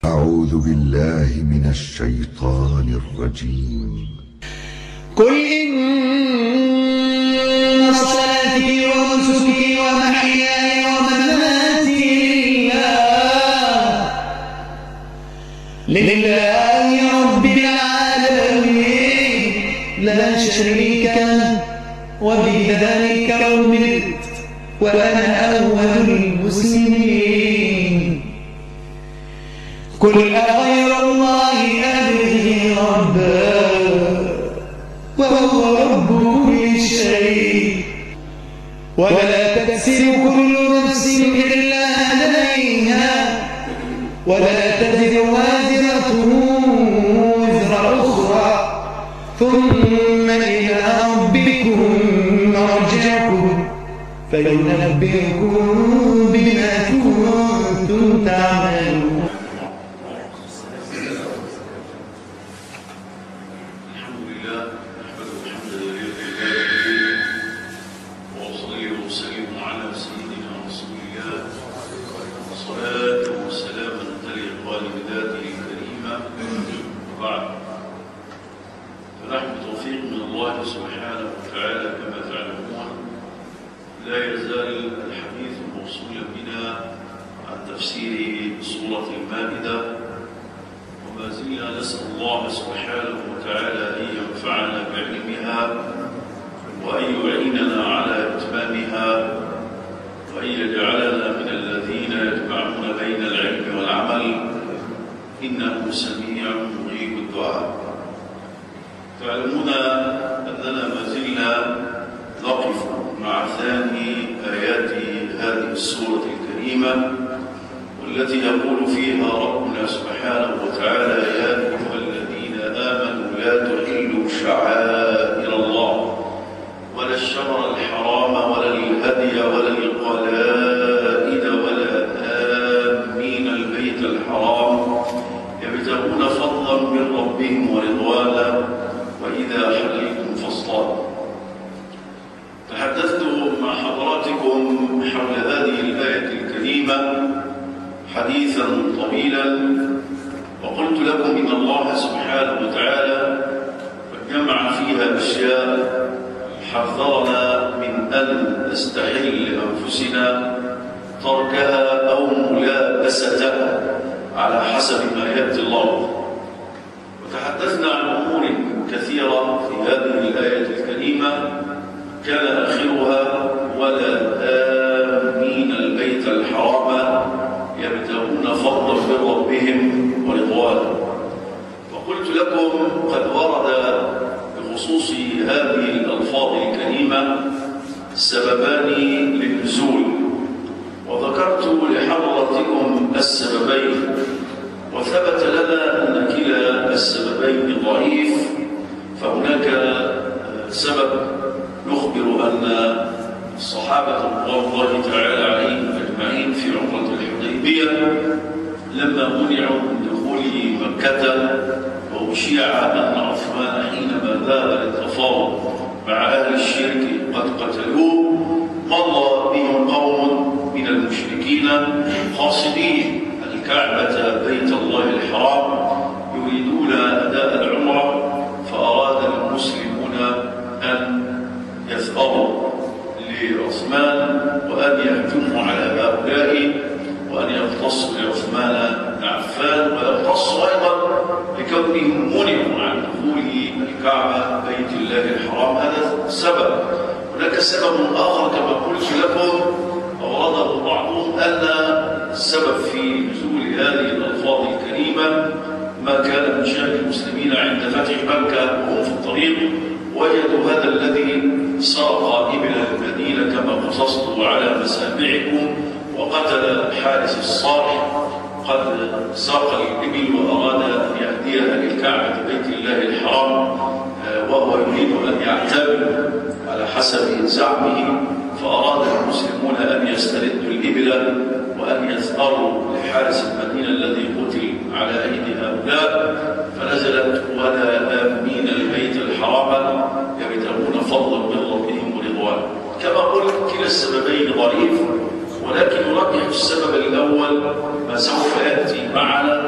أعوذ بالله من الشيطان الرجيم قل إن صلاتي ونسكي ومحياي ومماتي لله لله رب العالمين لا شريك له وبذلك أمرت وأنا أول المسلمين قل أغير الله أبغي ربا وهو رب كل شيء ولا تكسب كل نفس إلا عليها ولا تزر وازرة وزر أخرى ثم إلى ربكم مرجعكم فينبئكم بما كنتم تعملون الحمد لله نحمده الحمد لله وأصلي وأسلم على سيدنا رسول الله صلاة وسلاما تليقان بذاته الكريمة وبعد فنحن بتوفيق من الله سبحانه وتعالى كما تعلمون لا يزال الحديث موصولا بنا عن تفسير سورة المائدة وما زلنا نسأل الله سبحانه وتعالى أن ينفعنا بعلمها وأن يعيننا على إتمامها وأن يجعلنا من الذين يجمعون بين العلم والعمل إنه سميع مجيب الدعاء تعلمون أننا ما زلنا نقف مع ثاني آيات هذه السورة الكريمة والتي يقول فيها ربنا سبحانه وتعالى يا أيها الذين آمنوا لا تحلوا شعائر الله ولا الشهر الحرام ولا الهدي ولا القلائد ولا آمين البيت الحرام يبتغون فضلا من ربهم ورضوانا وإذا حللتم فاصطادوا تحدثت مع حضراتكم حول هذه الآية الكريمة حديثا طويلا وقلت لكم إن الله سبحانه وتعالى قد جمع فيها أشياء حذرنا من أن نستحل لأنفسنا تركها أو ملابستها على حسب ما يأتي الله وتحدثنا عن أمور كثيرة في هذه الآية الكريمة كان آخرها ولا آمين البيت الحرام يبتغون فضلا من ربهم ورضوانا وقلت لكم قد ورد بخصوص هذه الألفاظ الكريمة سببان للنزول وذكرت لحضرتكم السببين وثبت لنا أن كلا السببين ضعيف فهناك سبب يخبر أن الصحابة رضوان الله تعالى عليهم أجمعين في عمرة الحديبية لما منعوا من دخول مكة وأشيع أن عثمان حينما ذهب للتفاوض مع أهل الشرك قد قتلوه مضى بهم قوم من المشركين قاصدين الكعبة بيت الله الحرام يريدون أداء العمرة فأراد المسلمون أن يثأروا لعثمان وأن يهجموا على هؤلاء وأن يقتصوا لعثمان بن عفان ويقتصوا أيضا لكونهم منعوا عن دخول الكعبة بيت الله الحرام هذا سبب هناك سبب آخر كما قلت لكم أورده بعضهم أن السبب في نزول هذه الألفاظ الكريمة ما كان من شأن المسلمين عند فتح مكة وهم في الطريق وجدوا هذا الذي سرق إبل المدينة كما قصصت على مسامعكم وقتل حارس الصالح قد ساق الإبل وأراد أن يهديها للكعبة بيت الله الحرام وهو يريد أن يعتمر على حسب زعمه فأراد المسلمون أن يستردوا الإبل وأن يثأروا لحارس المدينة الذي قتل على أيدي هؤلاء فنزلت ولا آمين البيت الحرام يبتغون فضلا من ربهم ورضوانا كما قلت كلا السببين ضعيف ولكن نرجح السبب الأول ما سوف يأتي معنا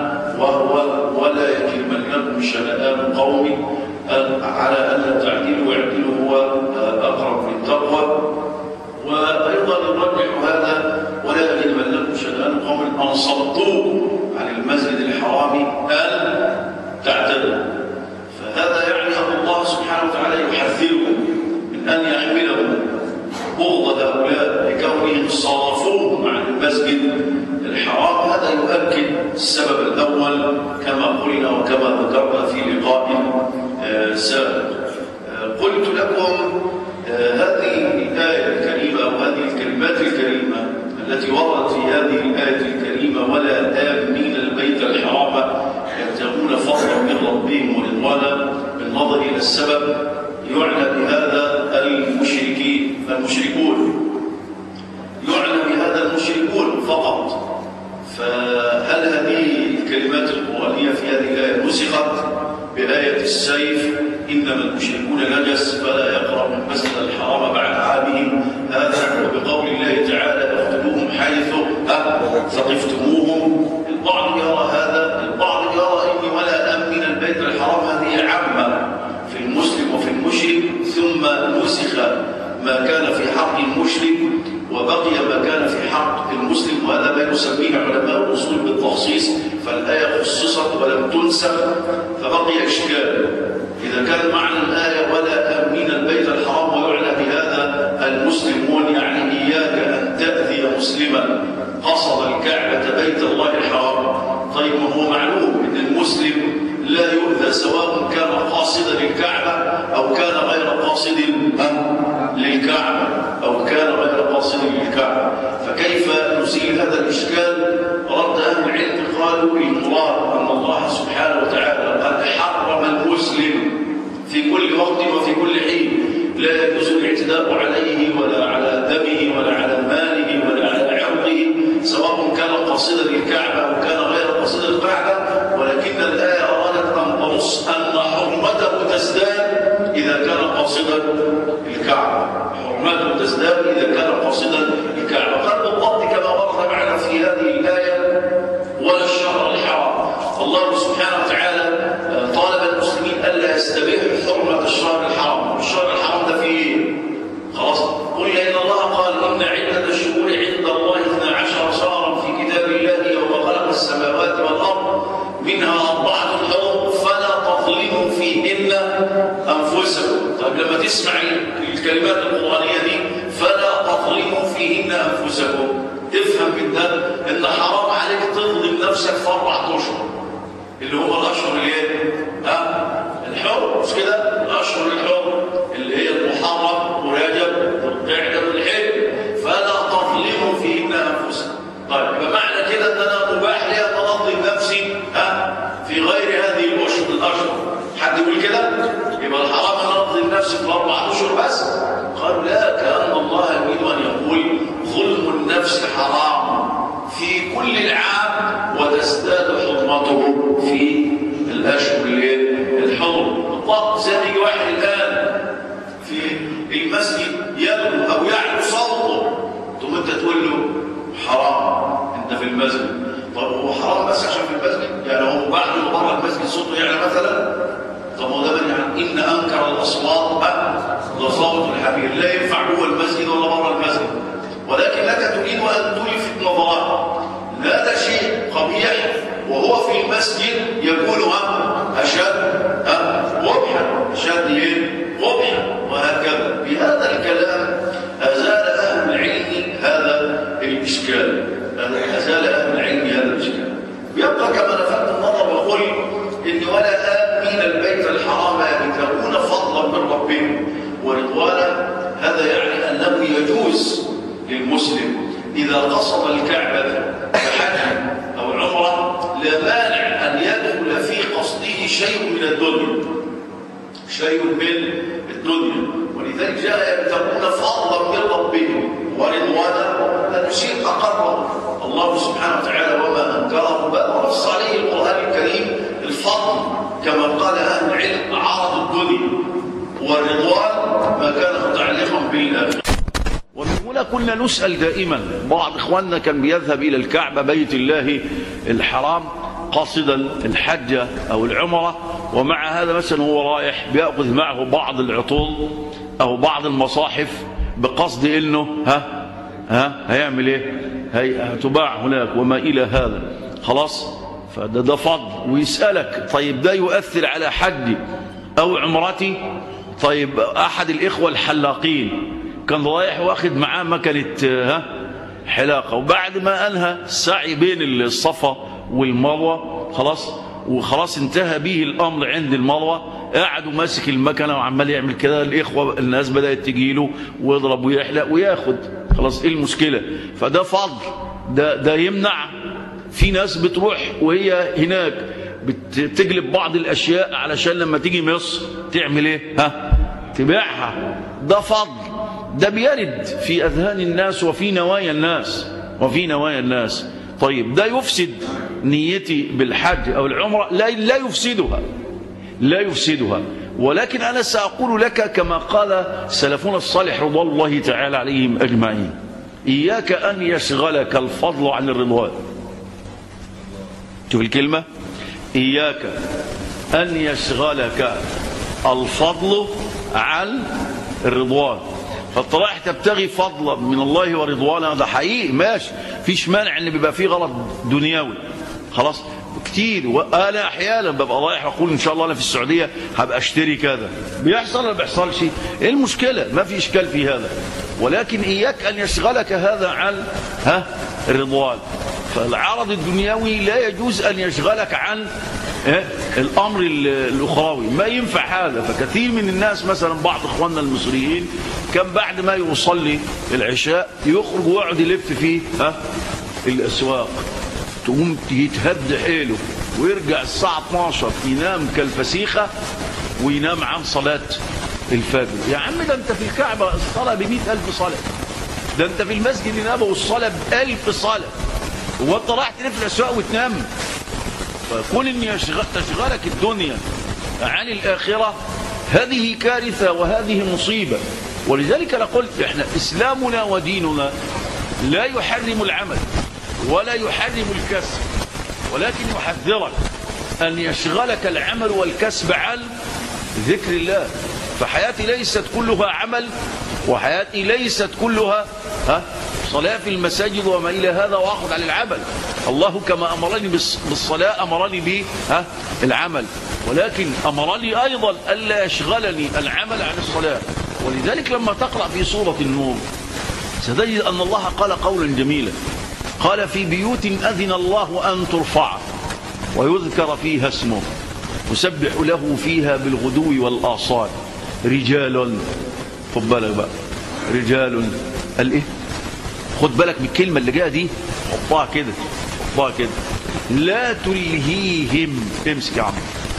وهو ولا يجرمنكم شنآن قوم على ألا تعدلوا واعدلوا هو أقرب للتقوى وأيضا يرجح هذا ولا يجرمنكم شنآن قوم أن صدوكم عن المسجد الحرام أن تعتدوا فهذا يعني أن الله سبحانه وتعالى يحذركم من أن يحملهم بغض هؤلاء لكونهم صرفوهم عن المسجد الحرام هذا يؤكد السبب الأول كما قلنا وكما ذكرنا في لقاء سابق قلت لكم هذه الآية الكريمة أو هذه الكلمات الكريمة التي وردت في هذه الآية الكريمة ولا آمنين البيت الحرام يبتغون فضلا من ربهم ورضوانا بالنظر إلى السبب يعنى بهذا المشركين المشركون يعنى بهذا المشركون فقط فهل هذه الكلمات القرآنية في هذه الآية نسخت بآية السيف إنما المشركون نجس فلا يقربوا المسجد الحرام بعد عامهم هذا وبقول الله تعالى اقتلوهم حيث ثقفتموهم البعض يرى هذا البعض يرى إني ولا أمن البيت الحرام هذه عامة في المسلم وفي المشرك ثم نسخ ما كان في حق المشرك وبقي ما كان في حق المسلم وهذا ما يسميه علماء الاصول بالتخصيص فالايه خصصت ولم تنسخ فبقي اشكال اذا كان معنى الايه ولا امين البيت الحرام ويعنى بهذا المسلمون يعني اياك ان تاذي مسلما قصد الكعبه بيت الله الحرام طيب وهو معلوم ان المسلم لا يؤذى سواء كان قاصدا للكعبه او كان غير قاصد للكعبه او كان غير قاصد للكعبه فكيف نزيل هذا الاشكال رد اهل العلم قالوا المراد ان الله سبحانه وتعالى قد حرم المسلم في كل وقت وفي كل حين لا يجوز الاعتداء عليه ولا على دمه ولا على ماله ولا على عرضه سواء كان قاصدا للكعبه او كان غير قاصدا للكعبه ولكن الايه ارادت ان تنص ان حرمته تزداد اذا كان قاصدا للكعبه حرمته تزداد اذا كان قاصدا للكعبه قد بالضبط كما ورد معنا في هذه الايه ولا الشهر الحرام الله سبحانه وتعالى طالب المسلمين الا يستبيحوا حرمه الشهر الحرام الشهر الحرام ده فيه ايه خلاص قل ان الله قال ان عده الشهور عند الله 12 شهرا في كتاب الله يوم خلق السماوات والارض منها اربعه حرم فلا تظلموا فيهن انفسكم طيب لما تسمع الكلمات القرانيه دي فلا تظلموا فيهن انفسكم افهم من ده ان حرام عليك تظلم نفسك في اربع اشهر اللي هم الاشهر الايه؟ ها؟ الحر مش كده؟ الاشهر الحر اللي هي المحرم ورجب والقعده والحج فلا تظلموا فيهن انفسكم. طيب يبقى معنى كده ان انا مباح لي ان اظلم نفسي ها؟ في غير هذه الاشهر الاشهر. حد يقول كده؟ يبقى الحرام ان اظلم نفسي في اربع اشهر بس؟ قالوا لا كان الله يريد ان يقول ظلم النفس حرام في كل العام وتزداد حرمته في الاشهر الحرم بالضبط زي يجي واحد الان في المسجد يدعو او يعلو صوته ثم انت تقول له حرام انت في المسجد طب هو حرام بس عشان في المسجد يعني هو بعد ما بره المسجد صوته يعلى مثلا طب هو ده يعني ان انكر الاصوات لصوت الحبيب لا ينفع جوه المسجد ولا بره المسجد ولكن لك تريد ان تلفت نظرات لا ده شيء قبيح وهو في المسجد يكون أشد قبحا أشد إيه؟ قبحا وهكذا بهذا الكلام أزال أهل العلم هذا الإشكال أزال أهل العلم هذا الإشكال ويبقى كما نفذت النظر وقل إن ولا آمين البيت الحرام يبتغون فضلا من ربهم ورضوانا هذا يعني أنه يجوز للمسلم إذا قصد الكعبة بحج أو عمرة لا مانع أن يدخل في قصده شيء من الدنيا شيء من الدنيا ولذلك جاء يبتغون فضلا من ربهم ورضوانا فنشير أقره الله سبحانه وتعالى وما أنكره بل نص عليه القرآن الكريم الفضل كما قال أهل العلم عرض الدنيا والرضوان ما كان متعلقا بالآخرة ومن هنا كنا نسأل دائما بعض إخواننا كان بيذهب إلى الكعبة بيت الله الحرام قاصدا الحجة أو العمرة ومع هذا مثلا هو رايح بيأخذ معه بعض العطول أو بعض المصاحف بقصد إنه ها ها هيعمل إيه هي هتباع هناك وما إلى هذا خلاص فده ده فضل ويسألك طيب ده يؤثر على حجي أو عمرتي طيب أحد الإخوة الحلاقين كان رايح واخد معاه مكنة ها حلاقة وبعد ما أنهى السعي بين الصفا والمروة خلاص وخلاص انتهى به الأمر عند المروة قعدوا ماسك المكنة وعمال يعمل كده الإخوة الناس بدأت تجيله ويضرب ويحلق وياخد خلاص إيه المشكلة فده فضل ده, ده يمنع في ناس بتروح وهي هناك بتجلب بعض الأشياء علشان لما تيجي مصر تعمل إيه ها تبيعها ده فضل ده بيرد في أذهان الناس وفي نوايا الناس وفي نوايا الناس طيب ده يفسد نيتي بالحج أو العمرة لا, لا يفسدها لا يفسدها ولكن أنا سأقول لك كما قال سلفنا الصالح رضوان الله تعالى عليهم أجمعين إياك أن يشغلك الفضل عن الرضوان شوف الكلمة إياك أن يشغلك الفضل عن الرضوان فانت رايح تبتغي فضلا من الله ورضوانا ده حقيقي ماشي فيش مانع ان بيبقى فيه غلط دنيوي خلاص كتير وانا احيانا ببقى رايح اقول ان شاء الله انا في السعوديه هبقى اشتري كذا بيحصل ولا بيحصلش ايه المشكله ما في اشكال في هذا ولكن اياك ان يشغلك هذا عن ها الرضوان فالعرض الدنيوي لا يجوز ان يشغلك عن إيه؟ الامر الاخروي ما ينفع هذا فكثير من الناس مثلا بعض اخواننا المصريين كان بعد ما يصلي العشاء يخرج ويقعد يلف في ها الاسواق تقوم يتهد حيله ويرجع الساعه 12 ينام كالفسيخه وينام عن صلاه الفجر يا عم ده انت في الكعبه الصلاه ب ألف صلاه ده انت في المسجد النبوي الصلاه ب 1000 صلاه وانت رايح تلف الاسواق وتنام فكون ان يشغل تشغلك الدنيا عن الاخره هذه كارثه وهذه مصيبه ولذلك انا قلت احنا اسلامنا وديننا لا يحرم العمل ولا يحرم الكسب ولكن يحذرك ان يشغلك العمل والكسب عن ذكر الله فحياتي ليست كلها عمل وحياتي ليست كلها ها صلاة في المساجد وما إلى هذا وأخذ على العمل الله كما أمرني بالصلاة أمرني به ها العمل ولكن أمرني أيضا ألا يشغلني العمل عن الصلاة ولذلك لما تقرأ في سورة النور ستجد أن الله قال قولا جميلا قال في بيوت أذن الله أن ترفع ويذكر فيها اسمه يسبح له فيها بالغدو والآصال رجال خد بالك بقى رجال قال ايه خد بالك من الكلمة اللي جايه دي حطها كده حطها كده لا تلهيهم امسك يا عم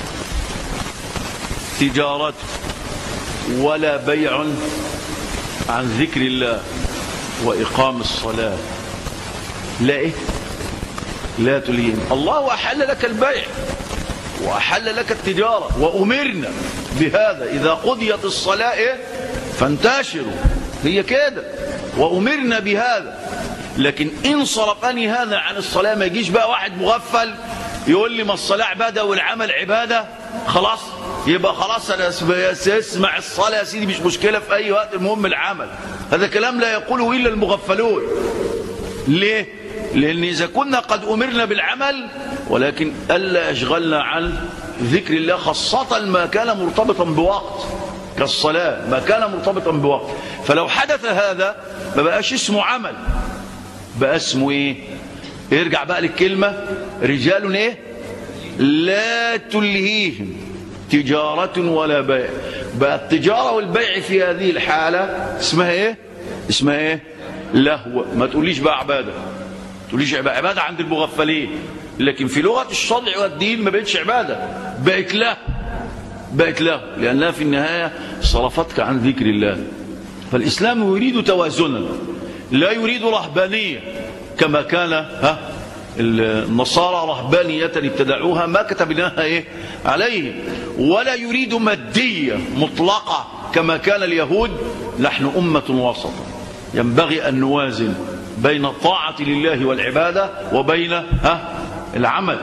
تجارة ولا بيع عن ذكر الله وإقام الصلاة لا إيه لا تلهيهم الله أحل لك البيع وأحل لك التجارة وأمرنا بهذا إذا قضيت الصلاة إيه؟ فانتشروا هي كده وأمرنا بهذا لكن إن صرفني هذا عن الصلاة ما يجيش بقى واحد مغفل يقول لي ما الصلاة عبادة والعمل عبادة خلاص يبقى خلاص أنا اسمع الصلاة يا سيدي مش مشكلة في أي وقت المهم العمل هذا كلام لا يقوله إلا المغفلون ليه؟ لأن إذا كنا قد أمرنا بالعمل ولكن ألا أشغلنا عن ذكر الله خاصة ما كان مرتبطا بوقت كالصلاة ما كان مرتبطا بوقت فلو حدث هذا ما بقاش اسمه عمل بقى اسمه ايه ارجع بقى للكلمة رجال ايه لا تلهيهم تجارة ولا بيع بقى التجارة والبيع في هذه الحالة اسمها ايه اسمها ايه لهو ما تقوليش بقى عبادة تقوليش عبادة, عبادة عند المغفلين لكن في لغة الشرع والدين ما بقتش عبادة بقت له بقت له لأنها في النهاية صرفتك عن ذكر الله فالإسلام يريد توازنا لا يريد رهبانية كما كان ها النصارى رهبانية ابتدعوها ما كتبناها إيه عليهم ولا يريد مادية مطلقة كما كان اليهود نحن أمة وسط ينبغي أن نوازن بين الطاعة لله والعبادة وبين ها العمل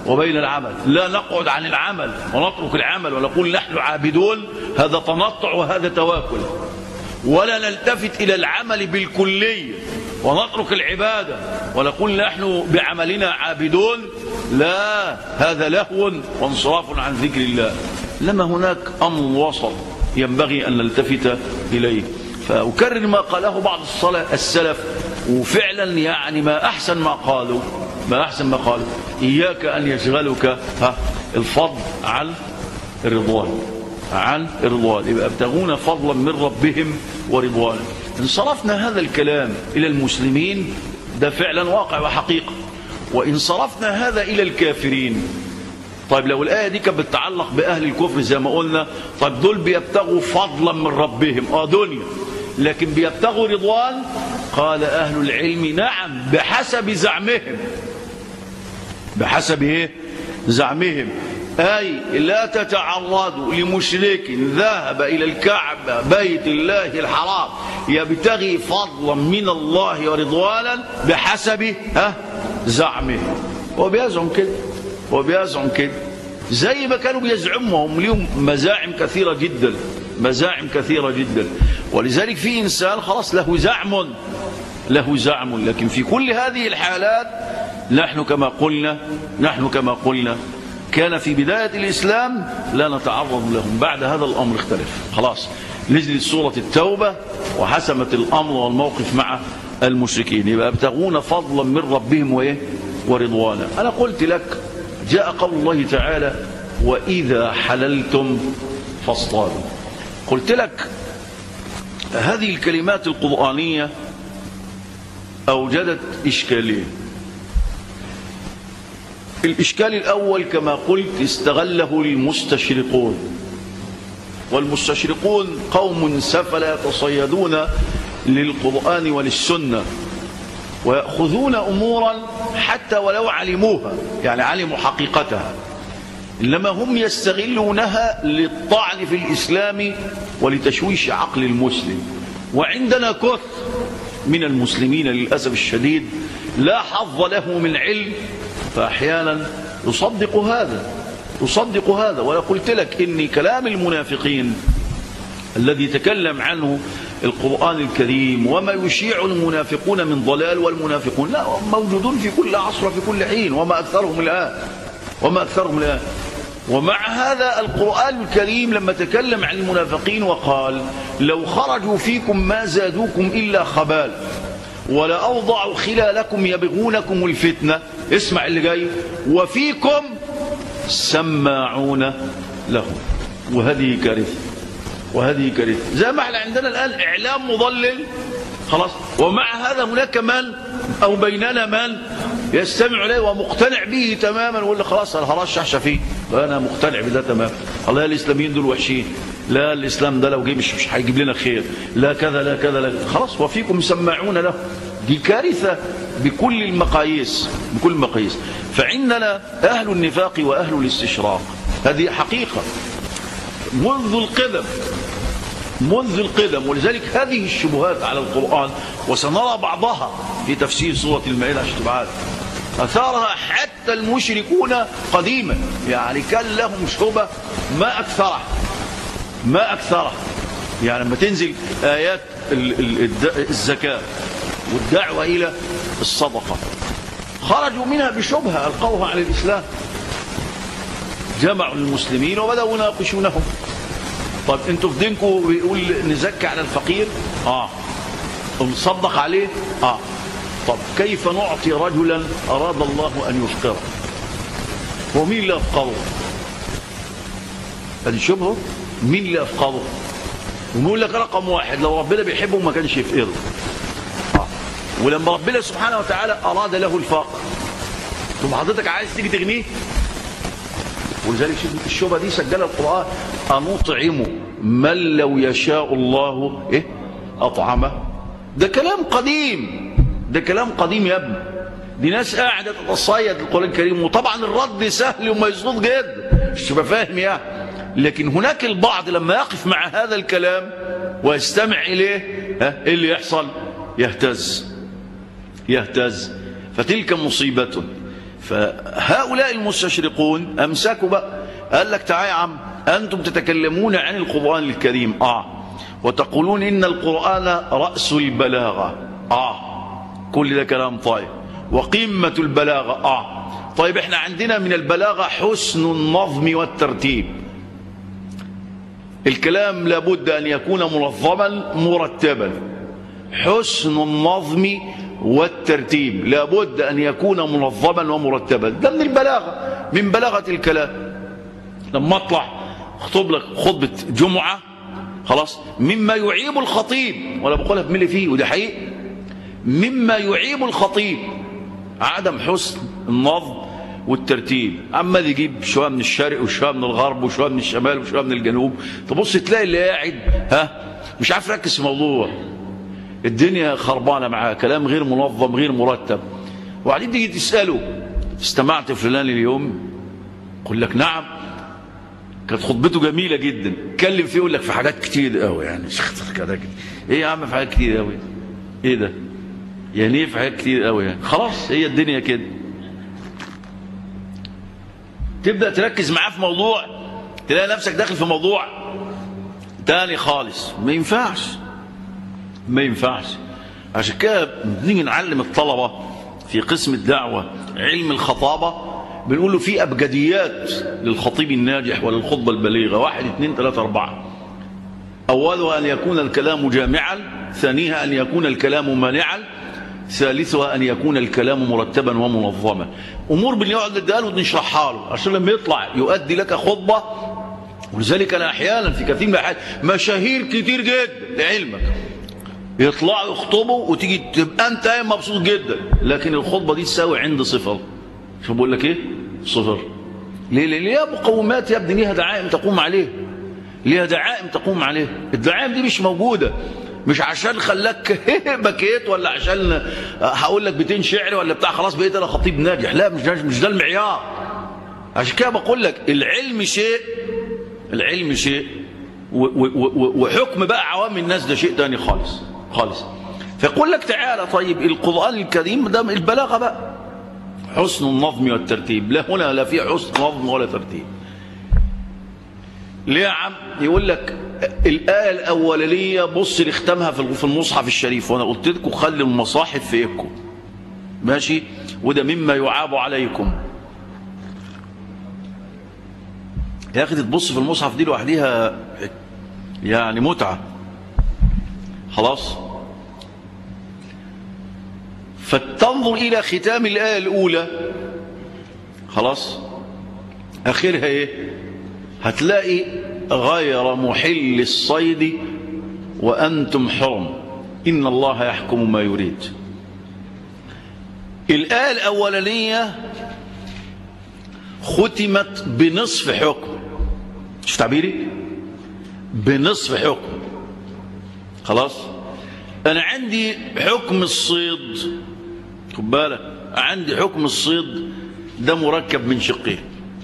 وبين العمل لا نقعد عن العمل ونترك العمل ونقول نحن عابدون هذا تنطع وهذا تواكل ولا نلتفت إلى العمل بالكلية ونترك العبادة ونقول نحن بعملنا عابدون لا هذا لهو وانصراف عن ذكر الله لما هناك أمر وسط ينبغي أن نلتفت إليه فأكرر ما قاله بعض الصلاة السلف وفعلا يعني ما أحسن ما قالوا ما أحسن ما قالوا إياك أن يشغلك ها الفضل عن الرضوان عن الرضوان يبقى يبتغون فضلا من ربهم ورضوانا إن صرفنا هذا الكلام إلى المسلمين ده فعلا واقع وحقيقة وإن صرفنا هذا إلى الكافرين طيب لو الآية دي كانت بتتعلق بأهل الكفر زي ما قلنا طيب دول بيبتغوا فضلا من ربهم آه دنيا لكن بيبتغوا رضوان قال أهل العلم نعم بحسب زعمهم بحسب ايه زعمهم أي لا تتعرضوا لمشرك ذهب إلى الكعبة بيت الله الحرام يبتغي فضلا من الله ورضوانا بحسب ها زعمه هو بيزعم كده هو بيزعم كده زي ما كانوا بيزعموا هم ليهم مزاعم كثيرة جدا مزاعم كثيرة جدا ولذلك في إنسان خلاص له زعم له زعم لكن في كل هذه الحالات نحن كما قلنا نحن كما قلنا كان في بداية الإسلام لا نتعرض لهم بعد هذا الأمر اختلف خلاص نزلت سورة التوبة وحسمت الأمر والموقف مع المشركين يبقى يبتغون فضلا من ربهم وإيه ورضوانا أنا قلت لك جاء قول الله تعالى وإذا حللتم فاصطادوا قلت لك هذه الكلمات القرآنية أوجدت إشكالين الإشكال الأول كما قلت استغله المستشرقون والمستشرقون قوم سفلا يتصيدون للقرآن وللسنة ويأخذون أمورا حتى ولو علموها يعني علموا حقيقتها إنما هم يستغلونها للطعن في الإسلام ولتشويش عقل المسلم وعندنا كثر من المسلمين للأسف الشديد لا حظ له من علم فأحيانا يصدق هذا يصدق هذا وأنا قلت لك إن كلام المنافقين الذي تكلم عنه القرآن الكريم وما يشيع المنافقون من ضلال والمنافقون لا موجودون في كل عصر وفي كل حين وما أكثرهم الآن وما أكثرهم الآن ومع هذا القرآن الكريم لما تكلم عن المنافقين وقال لو خرجوا فيكم ما زادوكم إلا خبال ولا أوضعوا خلالكم يبغونكم الفتنة اسمع اللي جاي وفيكم سماعون لهم وهذه كارثة وهذه كارثة زي ما احنا عندنا الآن إعلام مضلل خلاص ومع هذا هناك من أو بيننا من يستمع إليه ومقتنع به تماما ويقول خلاص أنا هرشح فيه أنا مقتنع بده تماما الله الإسلاميين دول وحشين لا الإسلام ده لو جه مش مش هيجيب لنا خير لا كذا لا كذا لا خلاص وفيكم سماعون له دي كارثة بكل المقاييس بكل المقاييس فعندنا أهل النفاق وأهل الاستشراق هذه حقيقة منذ القدم منذ القدم ولذلك هذه الشبهات على القرآن وسنرى بعضها في تفسير سورة المائدة عشان تبقى عارف أثارها حتى المشركون قديما يعني كان لهم شبه ما أكثرها ما أكثرها يعني لما تنزل آيات ال- ال- الد- الزكاة والدعوة إلى الصدقة خرجوا منها بشبهة ألقوها على الإسلام جمعوا المسلمين وبدأوا يناقشونهم طب انتوا في دينكم بيقول نزكي على الفقير اه ونصدق عليه اه طب كيف نعطي رجلا اراد الله ان يفقره هو مين اللي افقره هذه شبهه مين اللي افقره ونقول لك رقم واحد لو ربنا بيحبه ما كانش يفقره آه. ولما ربنا سبحانه وتعالى اراد له الفقر طب حضرتك عايز تيجي تغنيه ولذلك شوف الشبهه دي سجلها القران انطعم من لو يشاء الله ايه اطعمه ده كلام قديم ده كلام قديم يا ابني دي ناس قاعده تتصيد القران الكريم وطبعا الرد سهل وميسور جدا مش تبقى فاهم يعني لكن هناك البعض لما يقف مع هذا الكلام ويستمع اليه ها ايه اللي يحصل يهتز يهتز فتلك مصيبة فهؤلاء المستشرقون امسكوا بقى قال لك تعالى يا عم انتم تتكلمون عن القران الكريم اه وتقولون ان القران راس البلاغه اه كل ده كلام طيب وقمه البلاغه اه طيب احنا عندنا من البلاغه حسن النظم والترتيب الكلام لابد ان يكون منظما مرتبا حسن النظم والترتيب لابد أن يكون منظما ومرتبا ده من البلاغة من بلاغة الكلام لما اطلع اخطب لك خطبة جمعة خلاص مما يعيب الخطيب ولا بقولها بملي فيه وده حقيقي مما يعيب الخطيب عدم حسن النظم والترتيب عمال يجيب شويه من الشرق وشويه من الغرب وشويه من الشمال وشويه من الجنوب تبص تلاقي اللي قاعد ها مش عارف يركز في موضوع الدنيا خربانة معاه كلام غير منظم غير مرتب وبعدين تيجي تسأله استمعت فلان اليوم يقول لك نعم كانت خطبته جميلة جدا اتكلم فيه يقول لك في حاجات كتير قوي يعني شخص كده كده ايه يا عم في حاجات كتير قوي ايه ده يعني ايه في حاجات كتير قوي يعني خلاص هي الدنيا كده تبدأ تركز معاه في موضوع تلاقي نفسك داخل في موضوع تاني خالص ما ينفعش ما ينفعش عشان كده بنيجي نعلم الطلبة في قسم الدعوة علم الخطابة بنقول له في أبجديات للخطيب الناجح وللخطبة البليغة واحد اثنين ثلاثة أربعة أولها أن يكون الكلام جامعا ثانيها أن يكون الكلام مانعا ثالثها أن يكون الكلام مرتبا ومنظما أمور بنقعد نديها له ونشرحها له عشان لما يطلع يؤدي لك خطبة ولذلك أنا أحيانا في كثير من الأحيان مشاهير كتير جدا لعلمك يطلعوا يخطبوا وتيجي تبقى انت قايم مبسوط جدا لكن الخطبه دي تساوي عند صفر شو بقول لك ايه صفر ليه ليه ليها مقومات يا ابني ليها دعائم تقوم عليه ليها دعائم تقوم عليه الدعائم دي مش موجوده مش عشان خلاك بكيت ولا عشان هقول لك بيتين شعر ولا بتاع خلاص بقيت انا خطيب ناجح لا مش مش ده المعيار عشان كده بقول لك العلم شيء العلم شيء وحكم بقى عوام الناس ده شيء تاني خالص خالص فيقول لك تعالى طيب القرآن الكريم ده البلاغة بقى حسن النظم والترتيب لا هنا لا في حسن نظم ولا ترتيب ليه يا عم يقول لك الآية الأولانية بص لاختمها في المصحف الشريف وأنا قلت لكم خلي المصاحف في إيدكم ماشي وده مما يعاب عليكم يا أخي تبص في المصحف دي لوحديها يعني متعة خلاص فتنظر إلى ختام الآية الأولى خلاص آخرها إيه هتلاقي غير محل الصيد وأنتم حرم إن الله يحكم ما يريد الآية الأولانية ختمت بنصف حكم شوف تعبيري بنصف حكم خلاص انا عندي حكم الصيد خد بالك عندي حكم الصيد ده مركب من شقين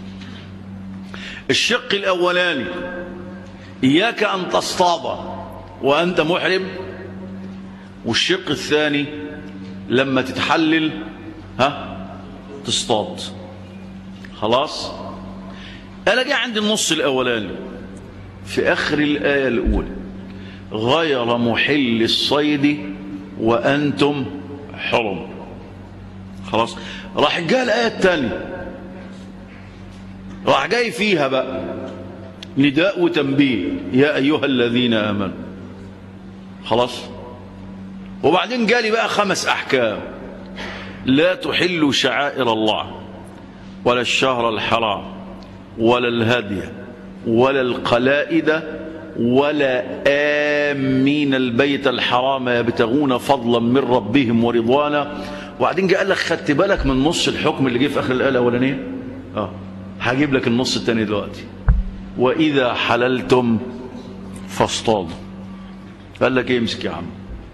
الشق الاولاني اياك ان تصطاد وانت محرم والشق الثاني لما تتحلل ها تصطاد خلاص انا جاي عندي النص الاولاني في اخر الايه الاولى غير محل الصيد وأنتم حرم خلاص راح جاء الآية الثانية راح جاي فيها بقى نداء وتنبيه يا أيها الذين آمنوا خلاص وبعدين جالي بقى خمس أحكام لا تحلوا شعائر الله ولا الشهر الحرام ولا الهدي ولا القلائد ولا آمين البيت الحرام يبتغون فضلا من ربهم ورضوانا وبعدين جاء قال لك خدت بالك من نص الحكم اللي جه في اخر الايه الاولانيه اه هجيب لك النص الثاني دلوقتي واذا حللتم فاصطادوا قال لك ايه امسك يا عم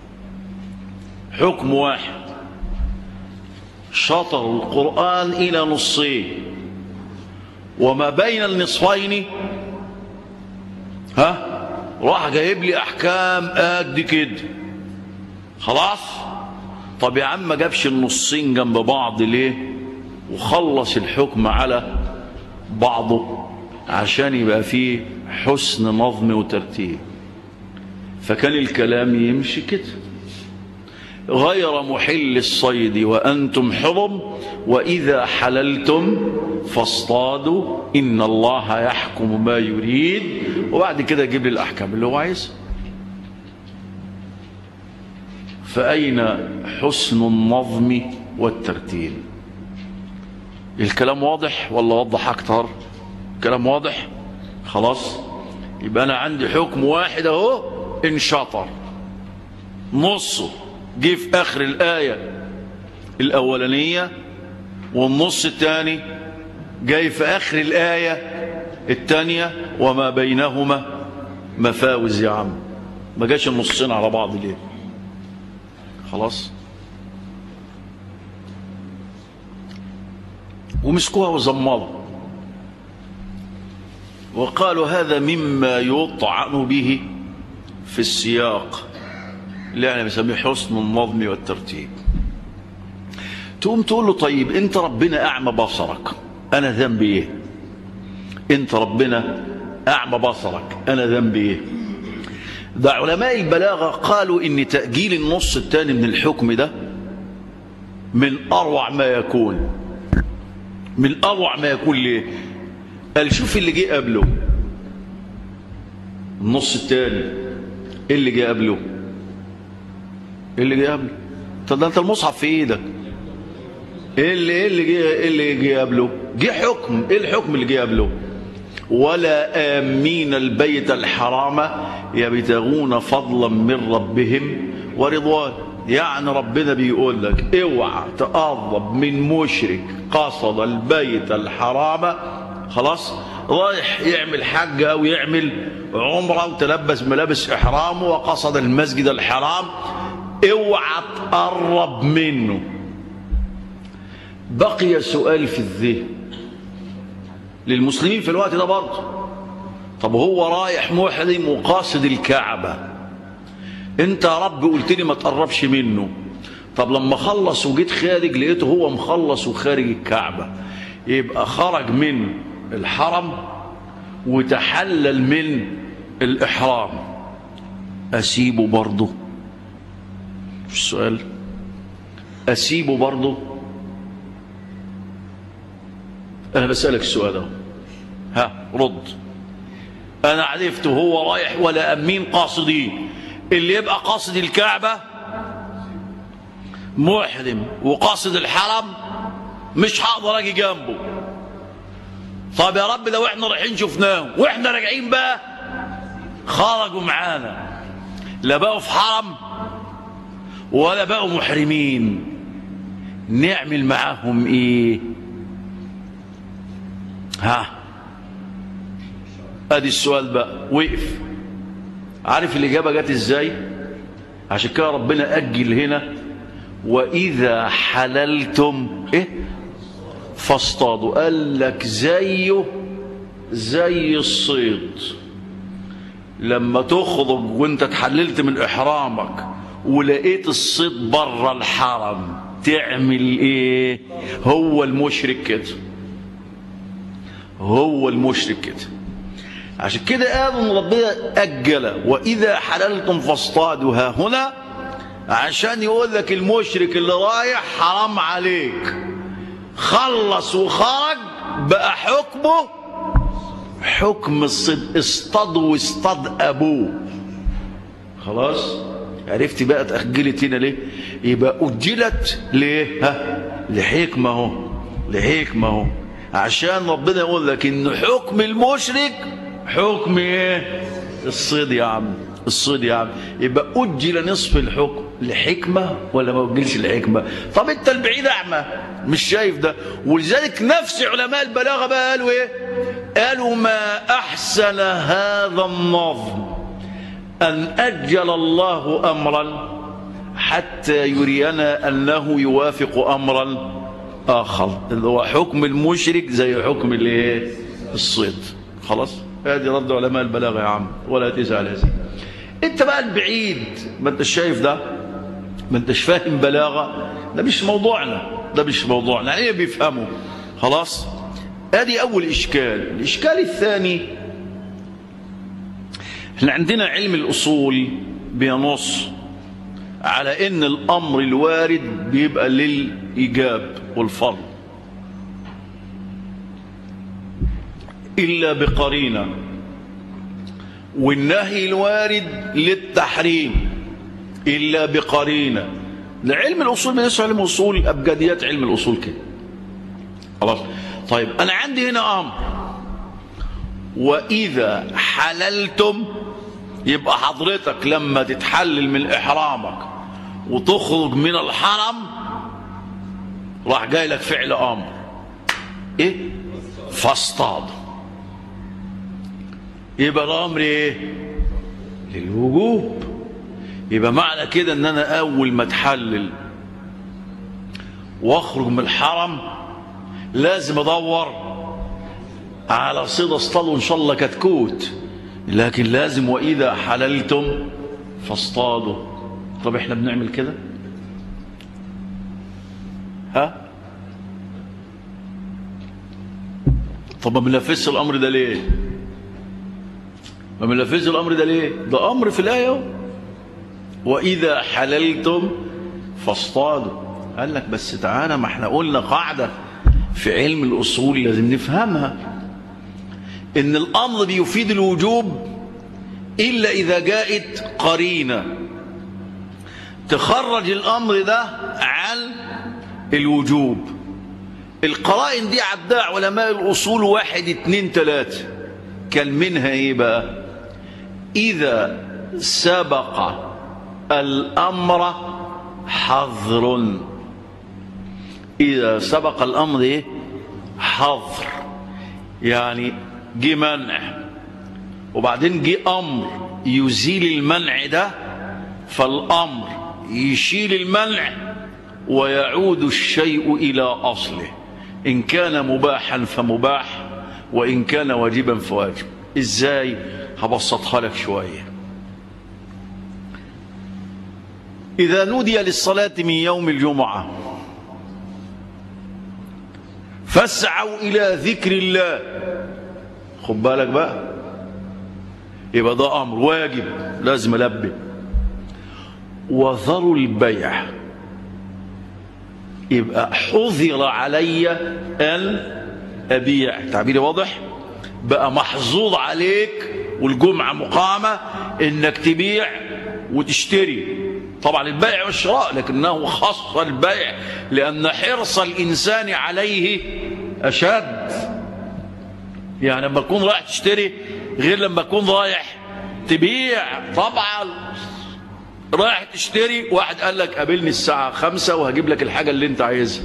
حكم واحد شطر القرآن إلى نصين وما بين النصفين ها راح جايب لي احكام قد كده خلاص طب يا عم ما جابش النصين جنب بعض ليه وخلص الحكم على بعضه عشان يبقى فيه حسن نظم وترتيب فكان الكلام يمشي كده غير محل الصيد وأنتم حرم وإذا حللتم فاصطادوا إن الله يحكم ما يريد وبعد كده يجيب لي الأحكام اللي هو عايزها فأين حسن النظم والترتيب الكلام واضح ولا وضح أكتر كلام واضح خلاص يبقى أنا عندي حكم واحد أهو انشطر نصه جه في آخر الآية الأولانية والنص الثاني جاي في آخر الآية الثانية وما بينهما مفاوز يا عم ما جاش النصين على بعض ليه خلاص ومسكوها وزمروا وقالوا هذا مما يطعن به في السياق اللي احنا بنسميه حسن النظم والترتيب تقوم تقول له طيب انت ربنا اعمى بصرك انا ذنبي ايه انت ربنا اعمى بصرك انا ذنبي ايه ده علماء البلاغه قالوا ان تاجيل النص الثاني من الحكم ده من اروع ما يكون من اروع ما يكون ليه قال شوف اللي جه قبله النص الثاني ايه اللي جه قبله ايه اللي جه قبله طب ده انت المصحف في ايدك ايه اللي ايه اللي جه ايه اللي جه قبله جه حكم ايه الحكم اللي جه قبله ولا آمين البيت الحرام يبتغون فضلا من ربهم ورضوان يعني ربنا بيقول لك اوعى تقرب من مشرك قصد البيت الحرام خلاص رايح يعمل حج او يعمل عمره وتلبس ملابس احرامه وقصد المسجد الحرام اوعى تقرب منه بقي سؤال في الذهن للمسلمين في الوقت ده برضه طب هو رايح محرم وقاصد الكعبة انت يا رب قلت لي ما تقربش منه طب لما خلص وجيت خارج لقيته هو مخلص وخارج الكعبة يبقى خرج من الحرم وتحلل من الإحرام أسيبه برضه السؤال أسيبه برضه أنا بسألك السؤال ده ها رد أنا عرفت هو رايح ولا أمين قاصدين اللي يبقى قاصد الكعبة محرم وقاصد الحرم مش هقدر أجي جنبه طب يا رب لو احنا رايحين شفناهم واحنا راجعين بقى خرجوا معانا لا بقوا في حرم ولا بقوا محرمين نعمل معاهم ايه ها ادي السؤال بقى وقف عارف الاجابه جت ازاي عشان كده ربنا اجل هنا واذا حللتم ايه فاصطادوا قال لك زيه زي الصيد لما تخرج وانت اتحللت من احرامك ولقيت الصيد بره الحرم تعمل ايه هو المشرك كده هو المشرك كده عشان كده قالوا ان ربنا اجل واذا حللتم فاصطادوا ها هنا عشان يقول لك المشرك اللي رايح حرام عليك خلص وخرج بقى حكمه حكم الصيد اصطاد واصطاد ابوه خلاص عرفت بقى اتأجلت هنا ليه يبقى أجلت ليه ها لحكمة اهو لحكمة اهو عشان ربنا يقول لك ان حكم المشرك حكم ايه الصيد يا عم الصيد يا عم يبقى أجل نصف الحكم لحكمة ولا ما أجلش لحكمة طب انت البعيد أعمى مش شايف ده ولذلك نفس علماء البلاغة بقى قالوا ايه قالوا ما أحسن هذا النظم أن أجل الله أمرا حتى يرينا أنه يوافق أمرا آخر اللي هو حكم المشرك زي حكم الايه الصيد خلاص هذه رد علماء البلاغة يا عم ولا تزعل هذه انت بقى البعيد ما انتش شايف ده ما انتش فاهم بلاغة ده مش موضوعنا ده مش موضوعنا يعني بيفهموا خلاص ادي اول اشكال الاشكال الثاني احنا عندنا علم الاصول بينص على ان الامر الوارد بيبقى للايجاب والفرض الا بقرينه والنهي الوارد للتحريم الا بقرينه لعلم الاصول بنسمع علم الاصول ابجديات علم الاصول كده خلاص طيب انا عندي هنا امر واذا حللتم يبقى حضرتك لما تتحلل من احرامك وتخرج من الحرم راح جاي لك فعل امر ايه فاصطاد يبقى الامر ايه للوجوب يبقى معنى كده ان انا اول ما اتحلل واخرج من الحرم لازم ادور على صيد اصطادوا ان شاء الله كتكوت لكن لازم واذا حللتم فاصطادوا طب احنا بنعمل كده ها طب ما بننفذش الامر ده ليه ما بننفذش الامر ده ليه ده امر في الايه اهو واذا حللتم فاصطادوا قال لك بس تعالى ما احنا قلنا قاعده في علم الاصول لازم نفهمها ان الامر بيفيد الوجوب الا اذا جاءت قرينه تخرج الامر ده عن الوجوب القرائن دي عدها علماء الاصول واحد اتنين تلاته كان منها ايه بقى اذا سبق الامر حظر اذا سبق الامر ايه حظر يعني جه منع وبعدين جه امر يزيل المنع ده فالامر يشيل المنع ويعود الشيء الى اصله ان كان مباحا فمباح وان كان واجبا فواجب ازاي هبسطها لك شويه اذا نودي للصلاه من يوم الجمعه فاسعوا الى ذكر الله خد بالك بقى يبقى ده امر واجب لازم البي وذروا البيع يبقى حظر علي ان ابيع تعبيري واضح بقى محظوظ عليك والجمعه مقامه انك تبيع وتشتري طبعا البيع والشراء لكنه خص البيع لان حرص الانسان عليه اشد يعني لما تكون رايح تشتري غير لما تكون رايح تبيع طبعا رايح تشتري واحد قال لك قابلني الساعة خمسة وهجيب لك الحاجة اللي انت عايزها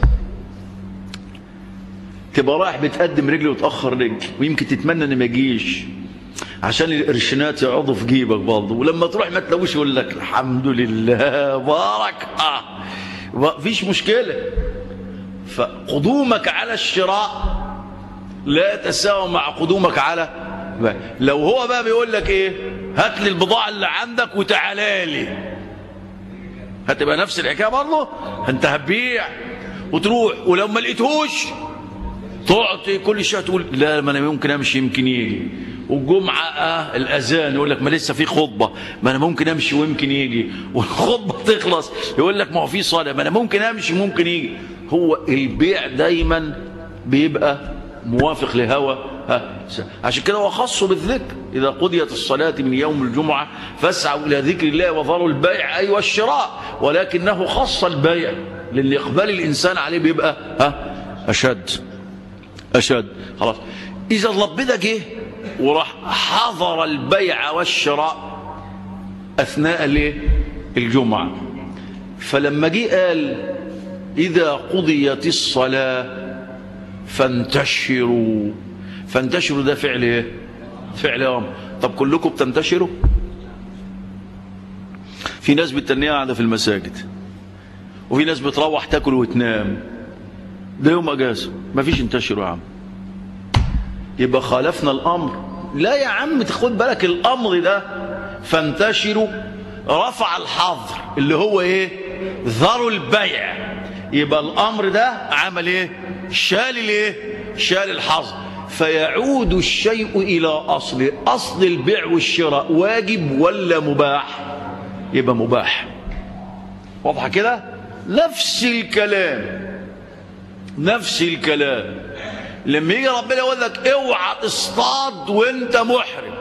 تبقى رايح بتقدم رجل وتأخر رجل ويمكن تتمنى ان ما يجيش عشان القرشينات يقعدوا في جيبك برضه ولما تروح ما تلاقوش يقول لك الحمد لله بارك اه مفيش مشكلة فقدومك على الشراء لا يتساوى مع قدومك على لو هو بقى بيقول لك ايه هات لي البضاعة اللي عندك وتعالى لي هتبقى نفس الحكاية برضه انت هتبيع وتروح ولو ما لقيتهوش تقعد كل شويه تقول لا ما انا ممكن امشي يمكن يجي والجمعه آه الاذان يقول لك ما لسه في خطبه ما انا ممكن امشي ويمكن يجي والخطبه تخلص يقول لك ما هو في صلاه ما انا ممكن امشي ممكن يجي هو البيع دايما بيبقى موافق لهوى ها عشان كده هو خصه بالذكر إذا قضيت الصلاة من يوم الجمعة فاسعوا إلى ذكر الله وذروا البيع أي والشراء ولكنه خص البيع لأن إقبال الإنسان عليه بيبقى ها أشد أشد خلاص إذا ربنا جه وراح حضر البيع والشراء أثناء الايه الجمعة فلما جه قال إذا قضيت الصلاة فانتشروا فانتشروا ده فعل ايه فعل امر طب كلكم بتنتشروا في ناس بتنيها قاعده في المساجد وفي ناس بتروح تاكل وتنام ده يوم اجازه مفيش انتشروا يا عم يبقى خالفنا الامر لا يا عم تاخد بالك الامر ده فانتشروا رفع الحظر اللي هو ايه ذروا البيع يبقى الامر ده عمل ايه شال الايه شال الحظر فيعود الشيء الى اصله اصل البيع والشراء واجب ولا مباح يبقى مباح واضحه كده نفس الكلام نفس الكلام لما يجي ربنا يقول لك اوعى تصطاد وانت محرم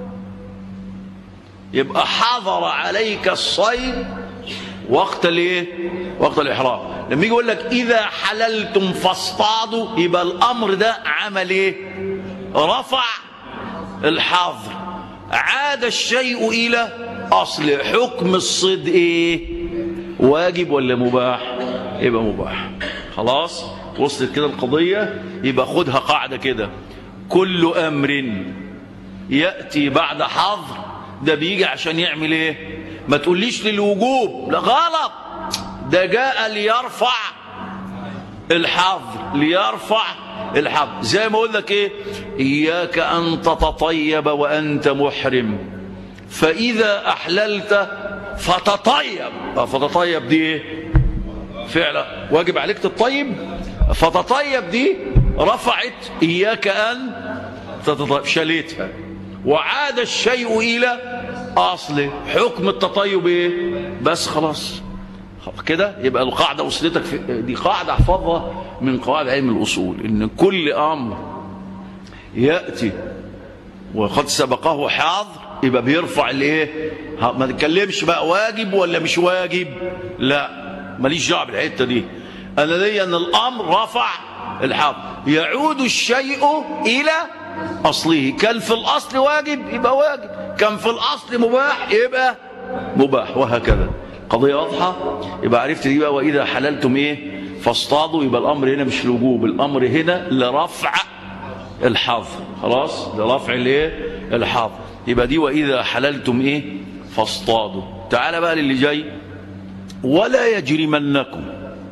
يبقى حظر عليك الصيد وقت الايه وقت الاحرام لما يجي يقول لك اذا حللتم فاصطادوا يبقى الامر ده عمل ايه رفع الحظر عاد الشيء الى اصل حكم الصيد ايه واجب ولا مباح يبقى مباح خلاص وصلت كده القضيه يبقى خدها قاعده كده كل امر ياتي بعد حظر ده بيجي عشان يعمل ايه ما تقوليش للوجوب لا غلط ده جاء ليرفع الحظر ليرفع الحظر زي ما اقول لك ايه اياك ان تتطيب وانت محرم فاذا احللت فتطيب آه، فتطيب دي ايه فعلا واجب عليك تطيب فتطيب دي رفعت اياك ان تتطيب شالتها وعاد الشيء الى اصله حكم التطيب ايه بس خلاص كده يبقى القاعده وصلتك في دي قاعده احفظها من قواعد علم الاصول ان كل امر ياتي وقد سبقه حاضر يبقى بيرفع الايه ها، ما تتكلمش بقى واجب ولا مش واجب لا ماليش دعوه بالحته دي انا ليا ان الامر رفع الحظر يعود الشيء الى اصله كان في الاصل واجب يبقى واجب كان في الاصل مباح يبقى مباح وهكذا قضيه واضحه يبقى عرفت دي بقى واذا حللتم ايه فاصطادوا يبقى الامر هنا مش الوجوب الامر هنا لرفع الحظر خلاص لرفع الايه الحظر يبقى دي واذا حللتم ايه فاصطادوا تعال بقى للي جاي ولا يجرمنكم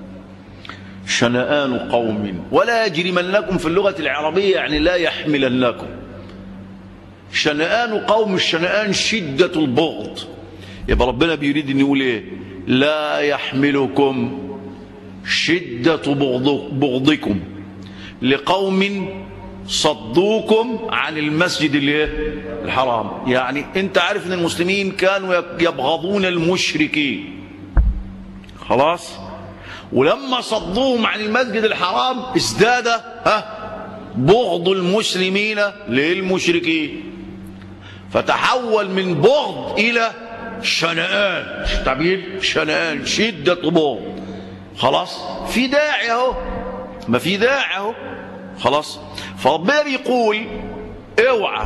شنآن قوم ولا يجرمنكم في اللغة العربية يعني لا يحملنكم شنآن قوم الشنآن شدة البغض يبقى ربنا بيريد ان يقول ايه لا يحملكم شدة بغض- بغضكم لقوم صدوكم عن المسجد الايه الحرام يعني انت عارف ان المسلمين كانوا يبغضون المشركين خلاص ولما صدوهم عن المسجد الحرام ازداد ها بغض المسلمين للمشركين فتحول من بغض الى شنآن مش تعبير شنآن شدة بغض خلاص في داعي اهو ما في داعي اهو خلاص فربنا بيقول اوعى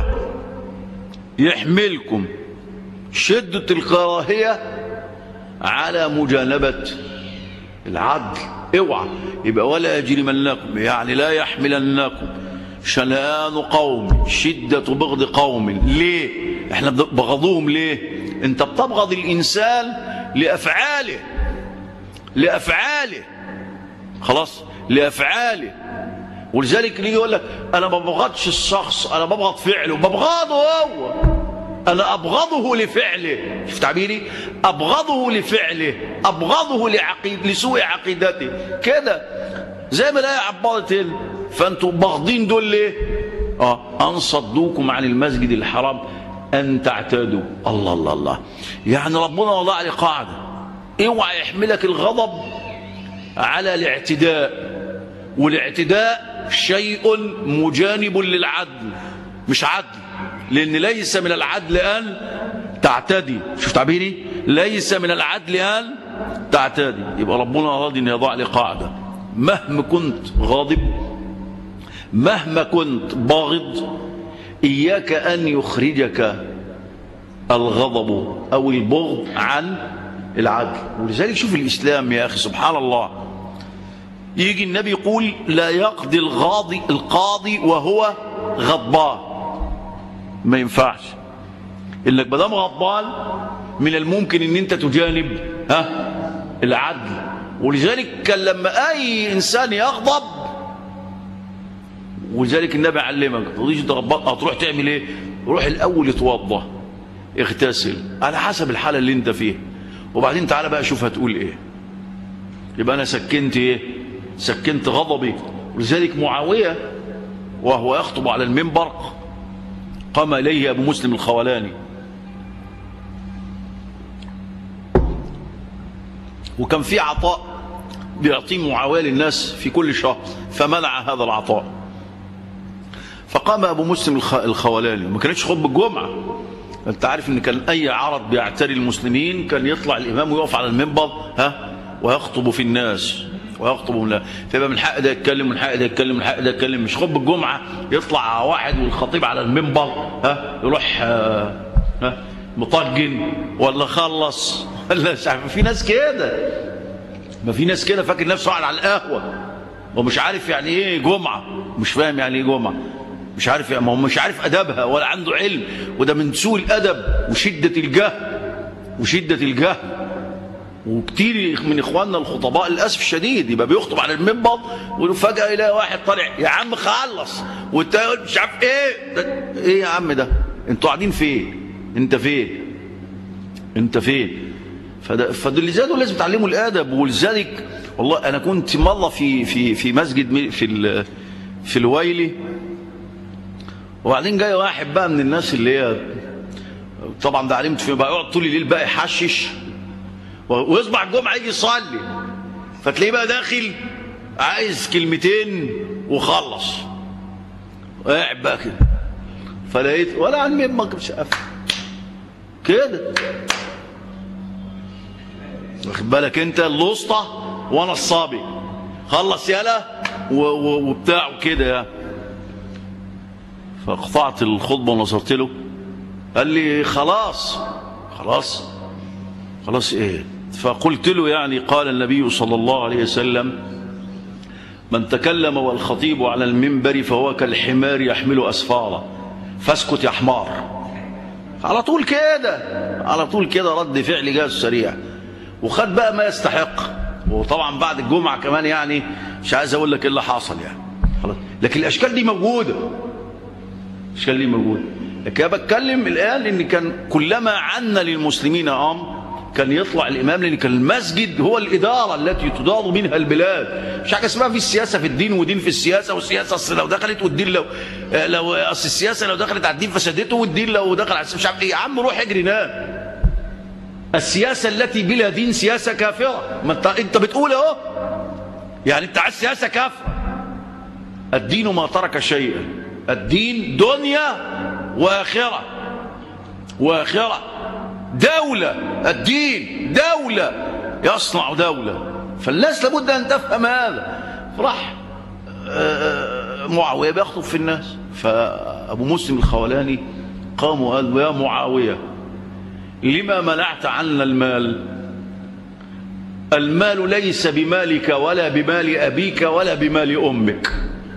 يحملكم شدة الكراهية على مجانبة العدل اوعى يبقى ولا يجرمنكم يعني لا يحملنكم شنآن قوم شدة بغض قوم ليه احنا بغضوهم ليه انت بتبغض الانسان لافعاله لافعاله خلاص لافعاله ولذلك اللي يقول لك انا ما ببغضش الشخص انا ببغض فعله ببغضه هو انا ابغضه لفعله شوف تعبيري ابغضه لفعله ابغضه لعقيد لسوء عقيدته كده زي ما لا عبارة ال- فانتوا باغضين دول ليه اه ان صدوكم عن المسجد الحرام ان تعتادوا الله الله الله يعني ربنا وضع لي قاعده اوعى يحملك الغضب على الاعتداء والاعتداء شيء مجانب للعدل مش عدل لان ليس من العدل ان تعتدي شوف تعبيري ليس من العدل ان تعتدي يبقى ربنا اراد ان يضع لي قاعده مهما كنت غاضب مهما كنت باغض اياك ان يخرجك الغضب او البغض عن العدل ولذلك شوف الاسلام يا اخي سبحان الله يجي النبي يقول لا يقضي القاضي القاضي وهو غضبان ما ينفعش انك ما دام غضبان من الممكن ان انت تجانب ها العدل ولذلك كان لما اي انسان يغضب ولذلك النبي علمك تقوليش انت غضبان هتروح تعمل ايه روح الاول اتوضى اغتسل على حسب الحاله اللي انت فيها وبعدين تعالى بقى شوف هتقول ايه يبقى انا سكنت ايه سكنت غضبي ولذلك معاويه وهو يخطب على المنبر قام اليه ابو مسلم الخولاني وكان في عطاء بيعطيه معاويه للناس في كل شهر فمنع هذا العطاء فقام ابو مسلم الخ- الخولاني ما كانتش خطبه الجمعه انت عارف ان كان اي عرض بيعتري المسلمين كان يطلع الامام ويقف على المنبر ها ويخطب في الناس ويخطب من فيبقى من حق ده يتكلم من حق ده يتكلم من حق ده يتكلم مش خطبه الجمعه يطلع واحد والخطيب على المنبر ها يروح آه، ها مطجن ولا خلص ولا مش عارف في ناس كده ما في ناس كده فاكر نفسه قاعد على القهوه ومش عارف يعني ايه جمعه مش فاهم يعني ايه جمعه مش عارف يعني ما هو مش عارف ادبها ولا عنده علم وده من سوء الادب وشده الجهل وشده الجهل وكتير من اخواننا الخطباء للاسف الشديد يبقى بيخطب على المنبر وفجاه يلاقي واحد طالع يا عم خلص والتاني يقول مش عارف ايه ده ايه يا عم ده انتوا قاعدين فين انت فين انت فين فده فدول دول لازم يتعلموا الادب ولذلك والله انا كنت مره في في في مسجد م- في ال- في الويلي وبعدين جاي واحد بقى من الناس اللي هي طبعا ده علمت فيه بقى يقعد طول الليل بقى يحشش و- ويصبح الجمعه يجي يصلي فتلاقيه بقى داخل عايز كلمتين وخلص قاعد بقى كده فلقيت ولا عن مين ما كنتش قافل كده واخد بالك انت الوسطى وانا الصابي خلص يلا و- و- وبتاع كده يعني فقطعت الخطبه ونظرت له قال لي خلاص خلاص خلاص ايه فقلت له يعني قال النبي صلى الله عليه وسلم من تكلم والخطيب على المنبر فهو كالحمار يحمل اسفارا فاسكت يا حمار على طول كده على طول كده رد فعل جاز سريع وخد بقى ما يستحق وطبعا بعد الجمعه كمان يعني مش عايز اقول لك ايه اللي حصل يعني خلاص لكن الاشكال دي موجوده الاشكال دي موجوده لكن انا بتكلم الان ان كان كلما عنا للمسلمين امر كان يطلع الامام لان كان المسجد هو الاداره التي تدار منها البلاد مش حاجه اسمها في السياسه في الدين ودين في السياسه والسياسه اصل لو دخلت والدين لو آه، لو اصل السياسه لو دخلت على الدين فسدته والدين لو دخل على مش عارف ايه يا عم روح اجري نام السياسه التي بلا دين سياسه كافره ما انت انت بتقول اهو يعني انت عايز سياسه كافره الدين ما ترك شيئا الدين دنيا واخره واخره دوله الدين دوله يصنع دوله فالناس لابد ان تفهم هذا راح آه، معاويه بيخطب في الناس فابو مسلم الخولاني قام وقال له يا معاويه لما منعت عنا المال المال ليس بمالك ولا بمال أبيك ولا بمال أمك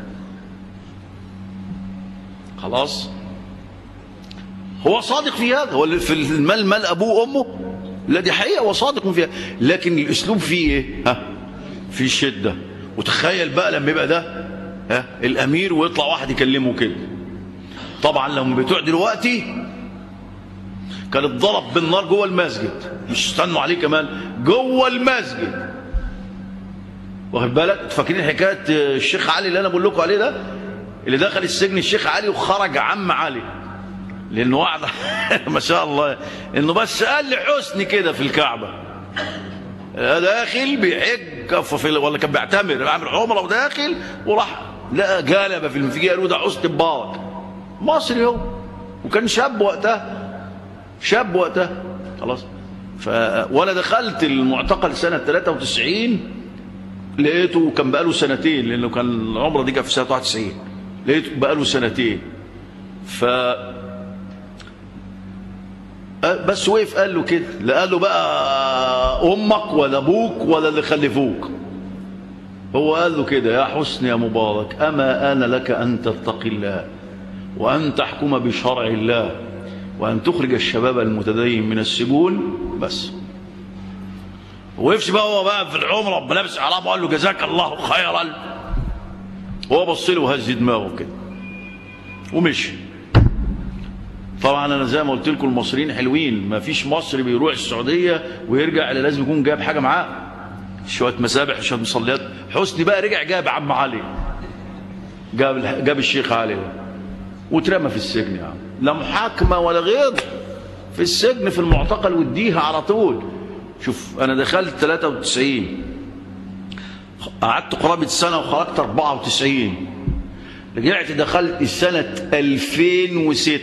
خلاص هو صادق في هذا هو اللي في المال مال أبوه وأمه لا دي حقيقة هو صادق فيها لكن الأسلوب فيه إيه ها في شدة وتخيل بقى لما يبقى ده ها الأمير ويطلع واحد يكلمه كده طبعا لما بتوع دلوقتي كان اتضرب بالنار جوه المسجد مش استنوا عليه كمان جوه المسجد واخد بالك فاكرين حكايه الشيخ علي اللي انا بقول لكم عليه ده اللي دخل السجن الشيخ علي وخرج عم علي لانه وعد ما شاء الله انه بس قال لي حسن كده في الكعبه داخل بيحج في ولا كان بيعتمر عامل عمره وداخل وراح لقى جالبه في المفيجيه قالوا ده حسن مبارك مصري هو وكان شاب وقتها شاب وقتها خلاص ف وانا دخلت المعتقل سنه 93 لقيته كان بقاله سنتين لانه كان العمره دي كانت في سنه 91 لقيته بقاله سنتين ف بس وقف قال له كده لا قال له بقى امك ولا ابوك ولا اللي خلفوك هو قال له كده يا حسن يا مبارك اما انا لك ان تتقي الله وان تحكم بشرع الله وأن تخرج الشباب المتدين من السجون بس وقفش بقى هو بقى في العمرة بلابس علامة وقال له جزاك الله خيرا هو بص له وهز دماغه كده ومشي طبعا انا زي ما قلت لكم المصريين حلوين ما فيش مصري بيروح السعوديه ويرجع الا لازم يكون جايب حاجه معاه شويه مسابح شويه مصليات حسني بقى رجع جاب عم علي جاب جاب الشيخ علي واترمى في السجن يا عم لا محاكمه ولا غير في السجن في المعتقل واديها على طول شوف انا دخلت 93 قعدت قرابه سنه وخرجت 94 رجعت دخلت سنه 2006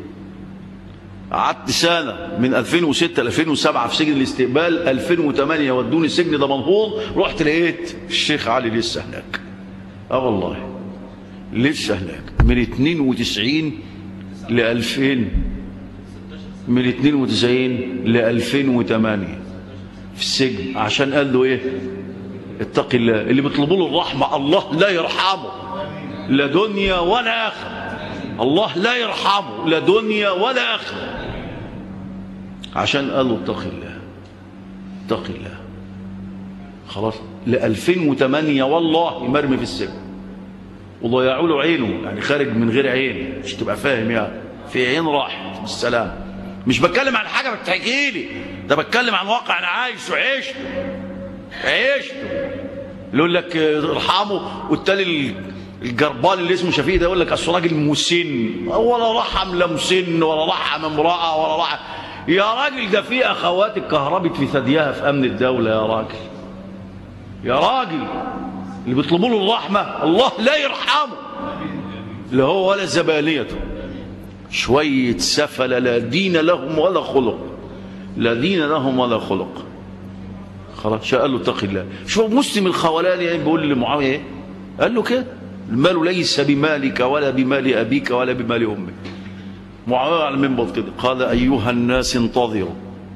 قعدت سنة من 2006 ل 2007 في سجن الاستقبال 2008 ودوني السجن ده منهوض رحت لقيت الشيخ علي لسه هناك اه والله لسه هناك من 92 ل 2000 من 92 ل 2008 في السجن عشان قال له ايه اتق الله اللي بيطلبوا له الرحمه الله لا يرحمه لا دنيا ولا اخره الله لا يرحمه لا دنيا ولا اخره عشان قال له اتق الله اتق الله خلاص ل 2008 والله مرمي في السجن وضيعوا له عينه يعني خارج من غير عين مش تبقى فاهم يعني في عين راحت بالسلام مش بتكلم عن حاجه بتحكي لي ده بتكلم عن واقع انا عايشه عشته عشته يقول لك ارحمه والتالي الجربان اللي اسمه شفيق ده يقول لك اصل راجل مسن ولا رحم لا مسن ولا رحم امراه ولا رحم يا راجل ده في اخوات اتكهربت في ثديها في امن الدوله يا راجل يا راجل اللي بيطلبوا له الرحمه الله لا يرحمه لا هو ولا زبانيته شويه سفله لا دين لهم ولا خلق لا دين لهم ولا خلق خلاص قال له اتق الله شوف مسلم الخولاني يعني بيقول لمعاويه ايه قال له كده المال ليس بمالك ولا بمال ابيك ولا بمال امك معاويه على المنبر كده قال ايها الناس انتظروا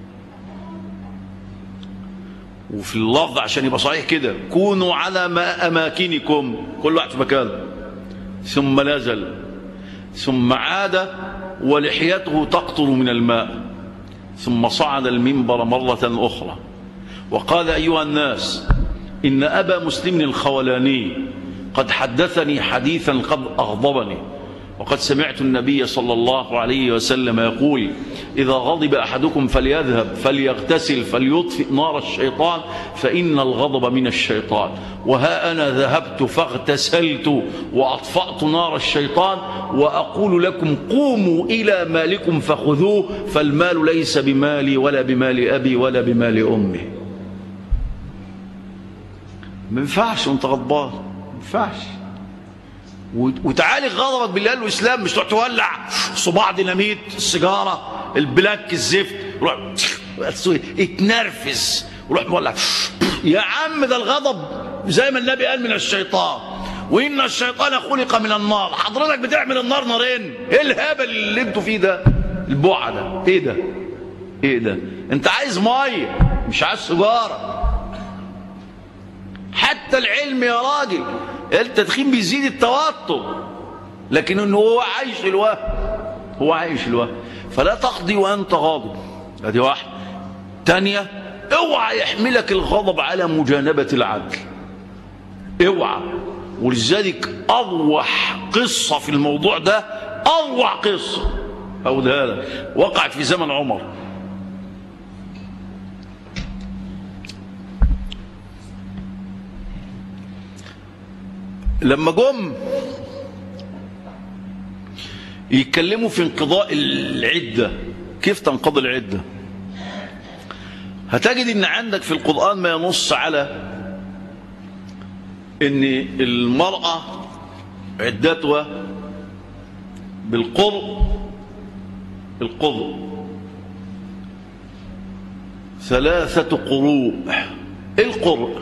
وفي اللفظ عشان يبقى صحيح كده كونوا على ما اماكنكم كل واحد في مكانه ثم نزل ثم عاد ولحيته تقطر من الماء ثم صعد المنبر مرة أخرى وقال أيها الناس إن أبا مسلم الخولاني قد حدثني حديثا قد أغضبني وقد سمعت النبي صلى الله عليه وسلم يقول إذا غضب أحدكم فليذهب فليغتسل فليطفئ نار الشيطان فإن الغضب من الشيطان وها أنا ذهبت فاغتسلت وأطفأت نار الشيطان وأقول لكم قوموا إلى مالكم فخذوه فالمال ليس بمالي ولا بمال أبي ولا بمال أمي ما ينفعش وانت غضبان ما ينفعش وتعالي غضبك بالله والاسلام مش تروح تولع صباع ديناميت السيجاره البلاك الزفت روح اتنرفز وروح مولع يا عم ده الغضب زي ما النبي قال من الشيطان وان الشيطان خلق من النار حضرتك بتعمل النار نارين ايه الهبل اللي انتوا فيه ده البوعه ده ايه ده ايه ده انت عايز ميه مش عايز سيجاره حتى العلم يا راجل التدخين بيزيد التوتر لكن انه هو عايش الوهم هو عايش الوهم فلا تقضي وانت غاضب ادي واحد تانية اوعى يحملك الغضب على مجانبة العدل اوعى ولذلك اروح قصة في الموضوع ده اروع قصة او ده هذا وقعت في زمن عمر لما جم يتكلموا في انقضاء العدة كيف تنقضي العدة هتجد ان عندك في القرآن ما ينص على ان المرأة عدتها بالقرء بالقرء ثلاثة قروء القرء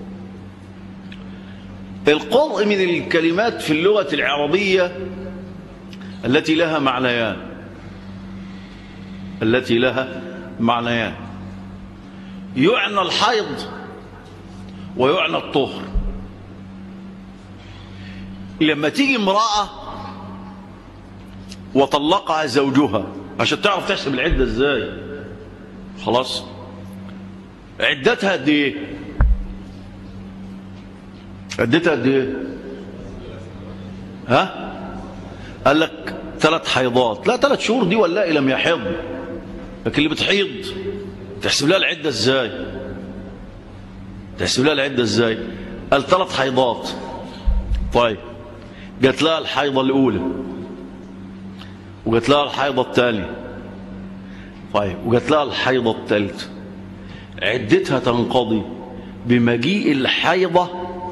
القرء من الكلمات في اللغة العربية التي لها معنيان التي لها معنيان يعنى الحيض ويعنى الطهر لما تيجي امرأة وطلقها زوجها عشان تعرف تحسب العدة ازاي خلاص عدتها قد ايه عدتها قد ايه ها قال لك ثلاث حيضات لا ثلاث شهور دي ولا لم يحض لكن اللي بتحيض تحسب لها العده ازاي تحسب لها العده ازاي قال ثلاث حيضات طيب جات لها الحيضه الاولى وجات لها الحيضه الثانيه طيب وجات لها الحيضه الثالثه عدتها تنقضي بمجيء الحيضه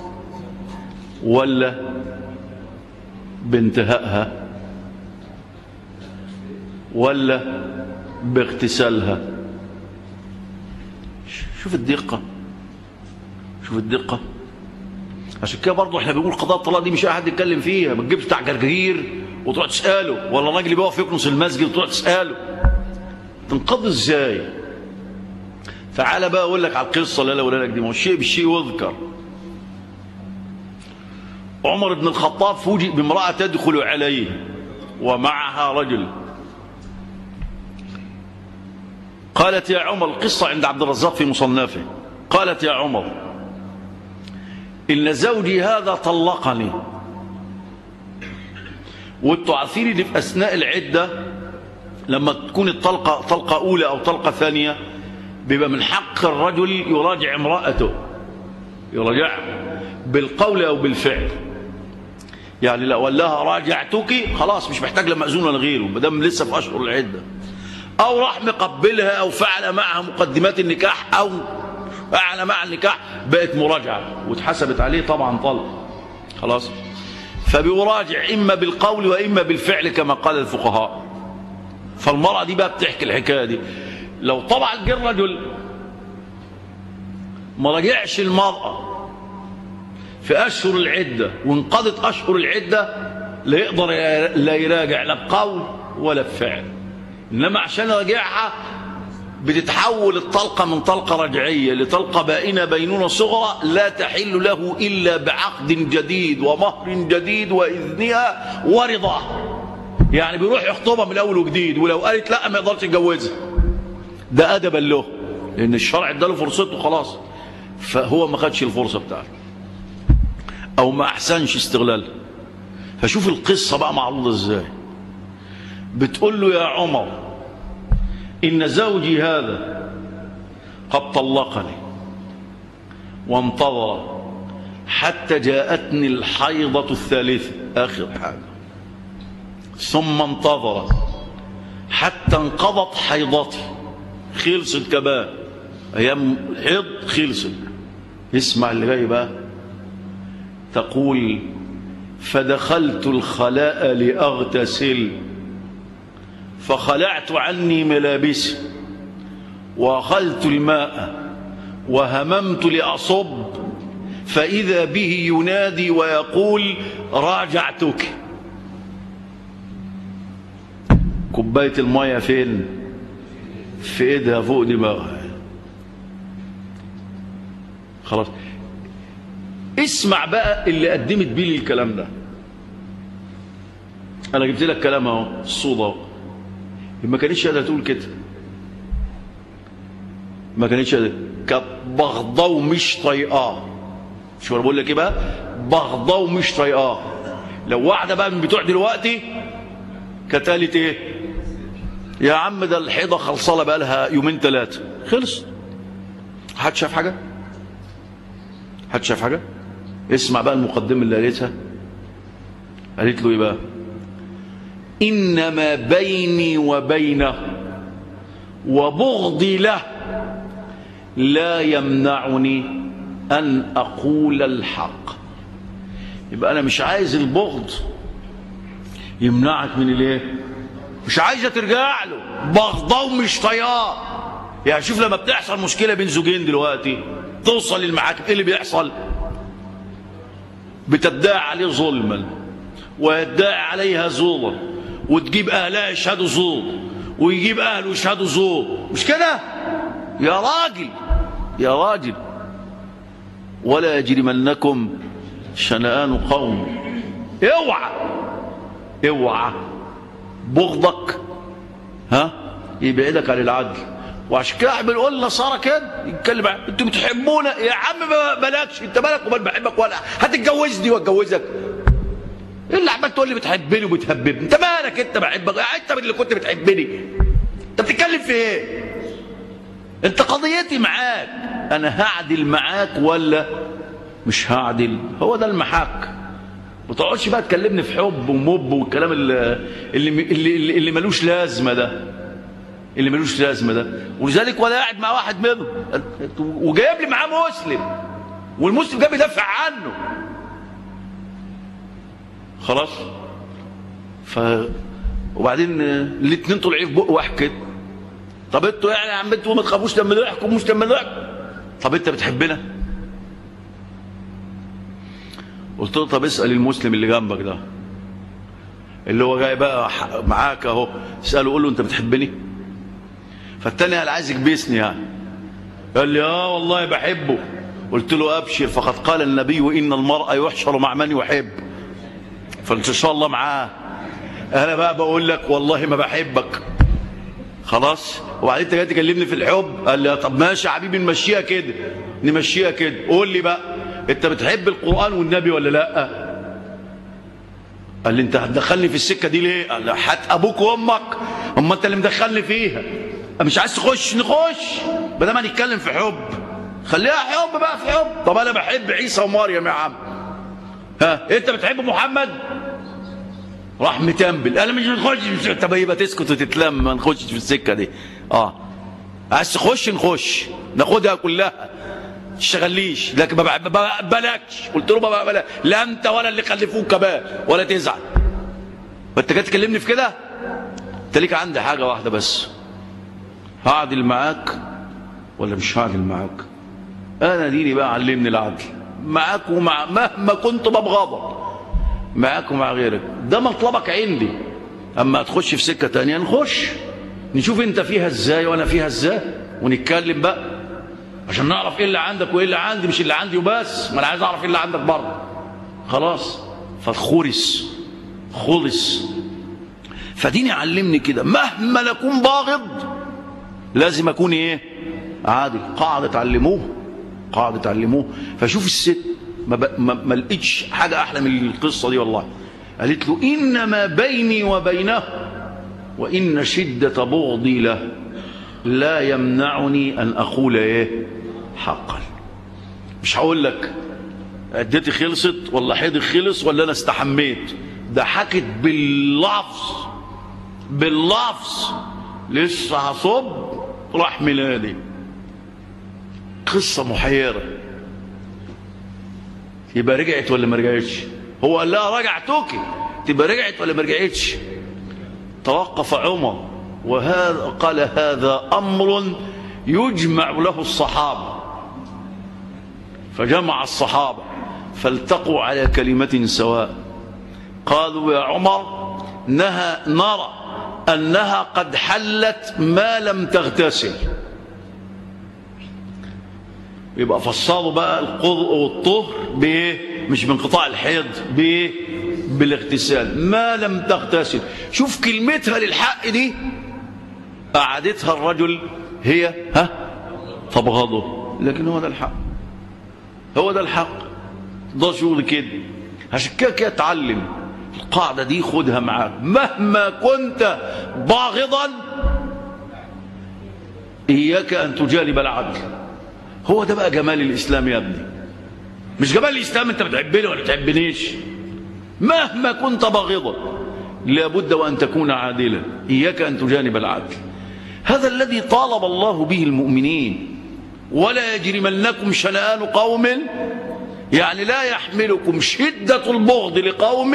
ولا بانتهائها ولا باغتسالها شوف الدقة شوف الدقة عشان كده برضه احنا بنقول قضاء الطلاق دي مش اي حد يتكلم فيها ما تجيبش بتاع جرجير وتروح تساله ولا الراجل اللي بيقف يكنس المسجد وتروح تساله تنقضي ازاي تعالى بقى اقول لك على القصه اللي انا اقولها لك دي ما هو الشيء بالشيء يذكر عمر بن الخطاب فوجئ بامراه تدخل عليه ومعها رجل قالت يا عمر القصة عند عبد الرزاق في مصنفه قالت يا عمر إن زوجي هذا طلقني وانتوا عارفين ان في أثناء العدة لما تكون الطلقة طلقة أولى أو طلقة ثانية بيبقى من حق الرجل يراجع امرأته يراجع بالقول أو بالفعل يعني لو قال لها راجعتك خلاص مش محتاج لمأذون ولا غيره ما دام لسه في أشهر العدة أو راح مقبلها أو فعل معها مقدمات النكاح أو فعل مع النكاح بقت مراجعة واتحسبت عليه طبعا طلق خلاص فبيراجع إما بالقول وإما بالفعل كما قال الفقهاء فالمرأة دي بقى بتحكي الحكاية دي لو طبعا جه الرجل ما رجعش المرأة في أشهر العدة وانقضت أشهر العدة لا يقدر لا يراجع لا بقول ولا بفعل إنما عشان يراجعها بتتحول الطلقة من طلقة رجعية لطلقة بائنة بينونة صغرى لا تحل له إلا بعقد جديد ومهر جديد وإذنها ورضاه يعني بيروح يخطبها من الأول وجديد ولو قالت لا ما يقدرش يتجوزها ده أدبا له لأن الشرع اداله فرصته خلاص فهو ما خدش الفرصة بتاعته أو ما أحسنش استغلالها فشوف القصة بقى معروضة إزاي بتقول له يا عمر إن زوجي هذا قد طلقني وانتظر حتى جاءتني الحيضة الثالثة آخر حاجة ثم انتظر حتى انقضت حيضتي خلصت كمان أيام حيض خلصت اسمع اللي جاي بقى تقول فدخلت الخلاء لأغتسل فخلعت عني ملابسي واخذت الماء وهممت لاصب فاذا به ينادي ويقول راجعتك كوبايه الميه فين في ايدها فوق دماغها خلاص اسمع بقى اللي قدمت بيه الكلام ده انا جبت لك كلام اهو الصوت اهو ما كانتش قادره تقول كده ما كانتش قادره كانت بغضه ومش طايقاه شو انا بقول لك ايه بقى بغضه ومش طايقاه لو واحده بقى من بتوع دلوقتي كانت قالت ايه يا عم ده الحيضه خلصانه بقى لها يومين ثلاثه خلص حد شاف حاجه حد شاف حاجه اسمع بقى المقدمه اللي قالتها قالت له ايه بقى إنما بيني وبينه وبغضي له لا يمنعني أن أقول الحق يبقى أنا مش عايز البغض يمنعك من الايه مش عايزه ترجع له بغضاه ومش طياه يعني شوف لما بتحصل مشكله بين زوجين دلوقتي توصل للمحاكم ايه اللي بيحصل بتدعي عليه ظلما ويدعي عليها زورا وتجيب اهلها يشهدوا زور ويجيب اهله يشهدوا زور مش كده يا راجل يا راجل ولا يجرمنكم شنآن قوم اوعى اوعى بغضك ها يبعدك عن العدل وعشان كده احنا بنقول لساره كده يتكلم عن انتوا بتحبونا يا عم ما مالكش انت مالك ومال بحبك ولا هتتجوزني واتجوزك ايه اللي عمال تقول لي بتحبني وبتهببني انت مالك انت بحبك انت اللي كنت بتحبني انت بتتكلم في ايه انت قضيتي معاك انا هعدل معاك ولا مش هعدل هو ده المحك ما تقعدش بقى تكلمني في حب ومب والكلام اللي اللي اللي, اللي ملوش لازمه ده اللي ملوش لازمه ده ولذلك ولا قاعد مع واحد منهم وجايب لي معاه مسلم والمسلم جاي بيدافع عنه خلاص ف وبعدين الاثنين طلعوا في بق واحد كده طب انتوا يعني يا عم انتوا ما تخافوش لما نحكم مش لما نحكم طب انت بتحبنا قلت له طب اسال المسلم اللي جنبك ده اللي هو جاي بقى معاك اهو اساله قول له انت بتحبني فالتاني قال عايز يكبسني يعني قال لي اه والله بحبه قلت له ابشر فقد قال النبي ان المرء يحشر مع من يحب فانت ان شاء الله معاه انا بقى بقول لك والله ما بحبك خلاص وبعدين انت جاي تكلمني في الحب قال لي طب ماشي يا حبيبي نمشيها كده نمشيها كده قول لي بقى انت بتحب القران والنبي ولا لا قال لي انت هتدخلني في السكه دي ليه قال لي حت ابوك وامك اما انت اللي مدخلني فيها مش عايز تخش نخش بدل ما نتكلم في حب خليها حب بقى في حب طب انا بحب عيسى ومريم يا عم ها انت بتحب محمد راح متنبل انا مش نخش مش طب يبقى تسكت وتتلم ما نخشش في السكه دي اه عايز تخش نخش ناخدها كلها تشتغليش لكن ما بقبلكش قلت له ما بقبلك لا انت ولا اللي خلفوك كمان ولا تزعل فانت جاي تكلمني في كده انت ليك عندي حاجه واحده بس هعدل معاك ولا مش هعدل معاك انا ديني بقى علمني العدل معاك ومع مهما كنت ببغضك معاك ومع غيرك ده مطلبك عندي اما تخش في سكه تانية نخش نشوف انت فيها ازاي وانا فيها ازاي ونتكلم بقى عشان نعرف ايه اللي عندك وايه اللي عندي مش اللي عندي وبس ما انا عايز اعرف ايه اللي عندك برضه خلاص فخلص خلص فديني علمني كده مهما نكون باغض لازم اكون ايه عادل قاعده تعلموه قاعده تعلموه فشوف الست ما, ب... ما... ما لقيتش حاجه احلى من القصه دي والله قالت له انما بيني وبينه وان شده بغضي له لا يمنعني ان اقول ايه حقا مش هقول لك عدتي خلصت ولا حيضي خلص ولا انا استحميت ده حكت باللفظ باللفظ لسه هصب راح ميلادي قصة محيرة يبقى رجعت ولا ما رجعتش هو قال لها رجعتك تبقى رجعت ولا ما رجعتش توقف عمر وهذا قال هذا أمر يجمع له الصحابة فجمع الصحابة فالتقوا على كلمة سواء قالوا يا عمر نهى نرى أنها قد حلت ما لم تغتسل يبقى فصلوا بقى القضء والطهر بايه مش بانقطاع الحيض بايه بالاغتسال ما لم تغتسل شوف كلمتها للحق دي قعدتها الرجل هي ها تبغضه لكن هو ده الحق هو ده الحق ده شغل كده عشان كده كده اتعلم القاعدة دي خدها معاك مهما كنت باغضا إياك أن تجانب العدل هو ده بقى جمال الإسلام يا ابني مش جمال الإسلام أنت بتحبني ولا بتحبنيش مهما كنت باغضا لابد وأن تكون عادلا إياك أن تجانب العدل هذا الذي طالب الله به المؤمنين ولا يجرمنكم شنآن قوم يعني لا يحملكم شدة البغض لقوم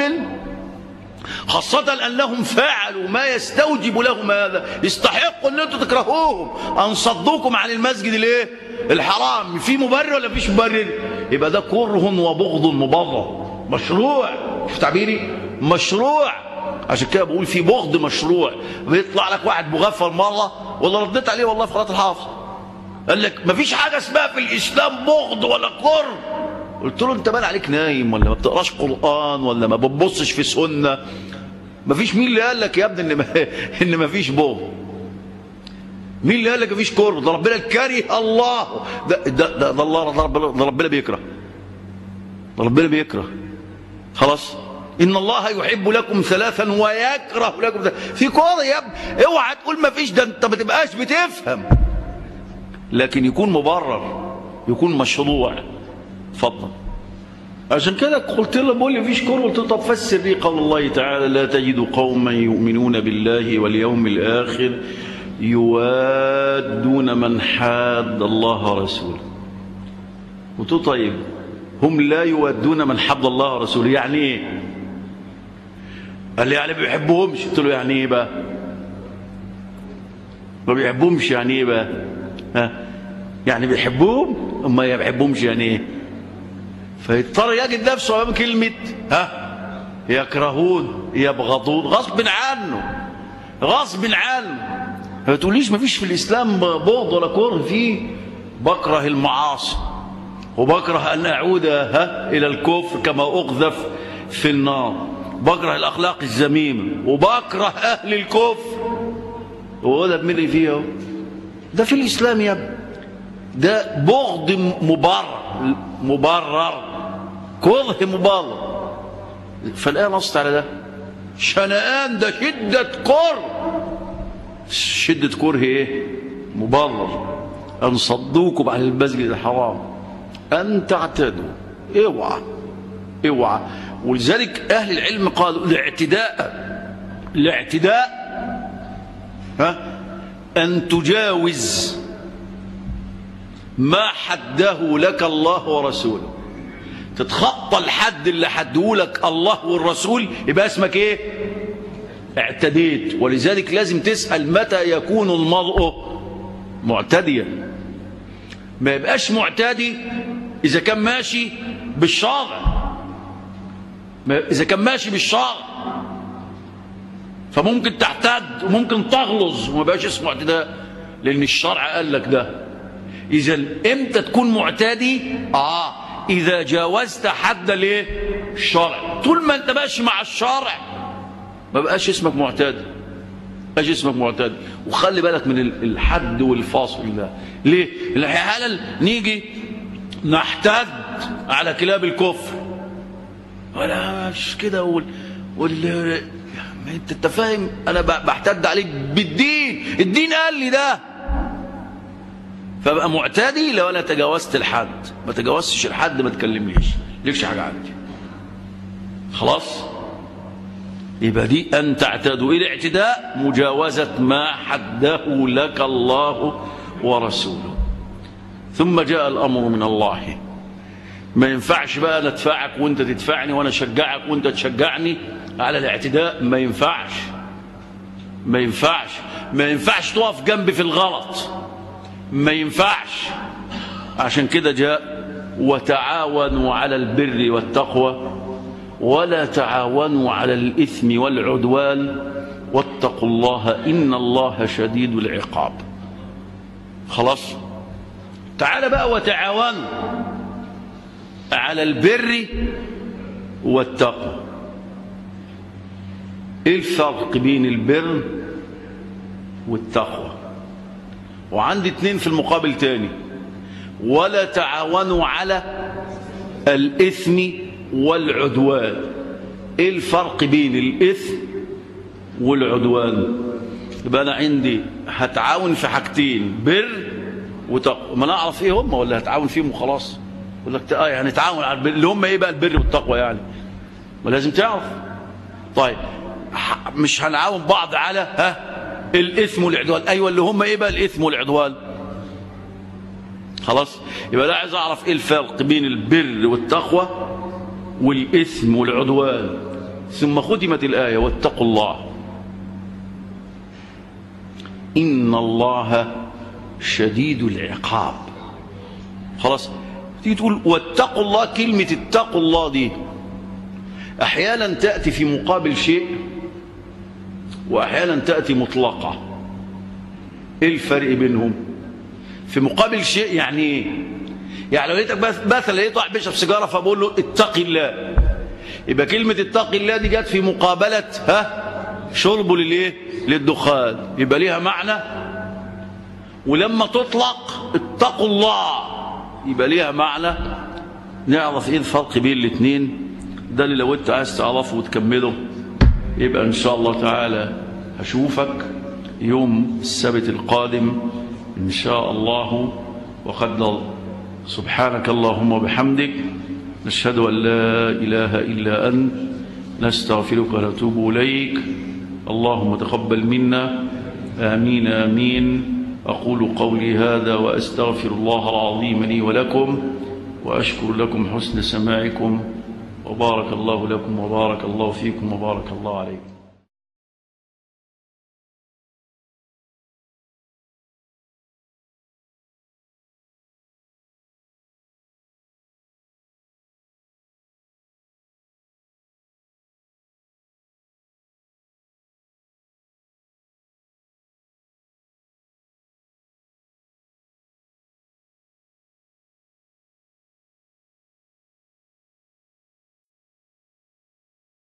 خاصة أنهم فعلوا ما يستوجب لهم هذا يستحقوا أن أنتم تكرهوهم أن صدوكم عن المسجد الايه الحرام في مبرر ولا فيش مبرر يبقى ده كره وبغض مبرر مشروع شوف تعبيري مشروع عشان كده بقول في بغض مشروع بيطلع لك واحد مغفل مرة والله رديت عليه والله في قناة الحافظ قال لك مفيش حاجة اسمها في الإسلام بغض ولا كره قلت له انت بان عليك نايم ولا ما بتقراش قرآن ولا ما بتبصش في سنة ما فيش مين اللي قال لك يا ابني ان ما ان ما فيش بغض مين اللي قال لك ما فيش كره ده ربنا كره الله ده ده ده, ده الله ده ربنا, ده ربنا بيكره ده ربنا بيكره خلاص ان الله يحب لكم ثلاثا ويكره لكم ثلاثا في كره يا ابني اوعى تقول ما فيش ده انت ما تبقاش بتفهم لكن يكون مبرر يكون مشروع اتفضل عشان كده قلت له بقول لي فيش كور قلت له طب فسر لي قول الله تعالى لا تجد قوما يؤمنون بالله واليوم الاخر يوادون من حاد الله ورسوله قلت له طيب هم لا يوادون من حد الله ورسوله يعني ايه قال لي يعني ما بيحبوهمش قلت له يعني ايه بقى ما بيحبهمش يعني ايه بقى ها يعني بيحبوهم اما ما بيحبهمش يعني ايه فيضطر يجد نفسه امام كلمه ها يكرهون يبغضون غصب عنه غصب عنه ما تقوليش ما فيش في الاسلام بغض ولا كره فيه بكره المعاصي وبكره ان اعود ها الى الكفر كما اقذف في النار بكره الاخلاق الذميمه وبكره اهل الكفر وهو ده بملي فيه اهو ده في الاسلام يا ابني ده بغض مبرر مبرر كره مبرر فالآن نصت على ده شنآن ده شدة كره شدة كره ايه مبرر أن صدوكم عن المسجد الحرام أن تعتدوا اوعى اوعى ولذلك أهل العلم قالوا الاعتداء الاعتداء ها أن تجاوز ما حده لك الله ورسوله تتخطى الحد اللي حده لك الله والرسول يبقى اسمك ايه اعتديت ولذلك لازم تسأل متى يكون المرء معتديا ما يبقاش معتدي إذا كان ماشي بالشارع إذا كان ماشي بالشارع فممكن تعتد وممكن تغلظ وما بقاش اسمه اعتداء لأن الشرع قال لك ده إذا إمتى تكون معتدي آه إذا جاوزت حد الايه الشرع طول ما أنت ماشي مع الشرع ما بقاش اسمك معتدي بقاش اسمك معتدي وخلي بالك من الحد والفاصل ده ليه؟ الحالة نيجي نحتد على كلاب الكفر ولا مش كده وال... وال... ما انت انت فاهم انا بحتد عليك بالدين الدين قال لي ده فبقى معتدي لو انا تجاوزت الحد ما تجاوزتش الحد ما تكلمنيش ليكش حاجه عندي خلاص يبقى دي ان تعتدوا الى اعتداء مجاوزه ما حده لك الله ورسوله ثم جاء الامر من الله ما ينفعش بقى انا ادفعك وانت تدفعني وانا اشجعك وانت تشجعني على الاعتداء ما ينفعش ما ينفعش ما ينفعش تقف جنبي في الغلط ما ينفعش عشان كده جاء وتعاونوا على البر والتقوى ولا تعاونوا على الإثم والعدوان واتقوا الله إن الله شديد العقاب خلاص تعال بقى وتعاونوا على البر والتقوى ايه الفرق بين البر والتقوى وعندي اتنين في المقابل تاني ولا تعاونوا على الإثم والعدوان ايه الفرق بين الإثم والعدوان يبقى أنا عندي هتعاون في حاجتين بر وتقوى ما نعرف ايه هم ولا هتعاون فيهم وخلاص يقول لك اه يعني نتعاون على البر اللي هم ايه بقى البر والتقوى يعني ما لازم تعرف طيب مش هنعاون بعض على ها الاثم والعدوان ايوه اللي هم ايه بقى الاثم والعدوان خلاص يبقى لا عايز اعرف ايه الفرق بين البر والتقوى والاثم والعدوان ثم ختمت الايه واتقوا الله ان الله شديد العقاب خلاص تيجي تقول واتقوا الله كلمه اتقوا الله دي احيانا تاتي في مقابل شيء واحيانا تاتي مطلقه ايه الفرق بينهم في مقابل شيء يعني ايه يعني لو لقيتك مثلا لقيت واحد بيشرب سيجاره فبقول له اتقي الله يبقى كلمه اتقي الله دي جت في مقابله ها شربه للايه للدخان يبقى ليها معنى ولما تطلق اتقوا الله يبقى ليها معنى نعرف ايه الفرق بين الاثنين ده اللي لو انت عايز تعرفه وتكمله يبقى ان شاء الله تعالى هشوفك يوم السبت القادم إن شاء الله وقد سبحانك اللهم وبحمدك نشهد أن لا إله إلا أنت نستغفرك ونتوب إليك اللهم تقبل منا آمين آمين أقول قولي هذا وأستغفر الله العظيم لي ولكم وأشكر لكم حسن سماعكم وبارك الله لكم وبارك الله فيكم وبارك الله عليكم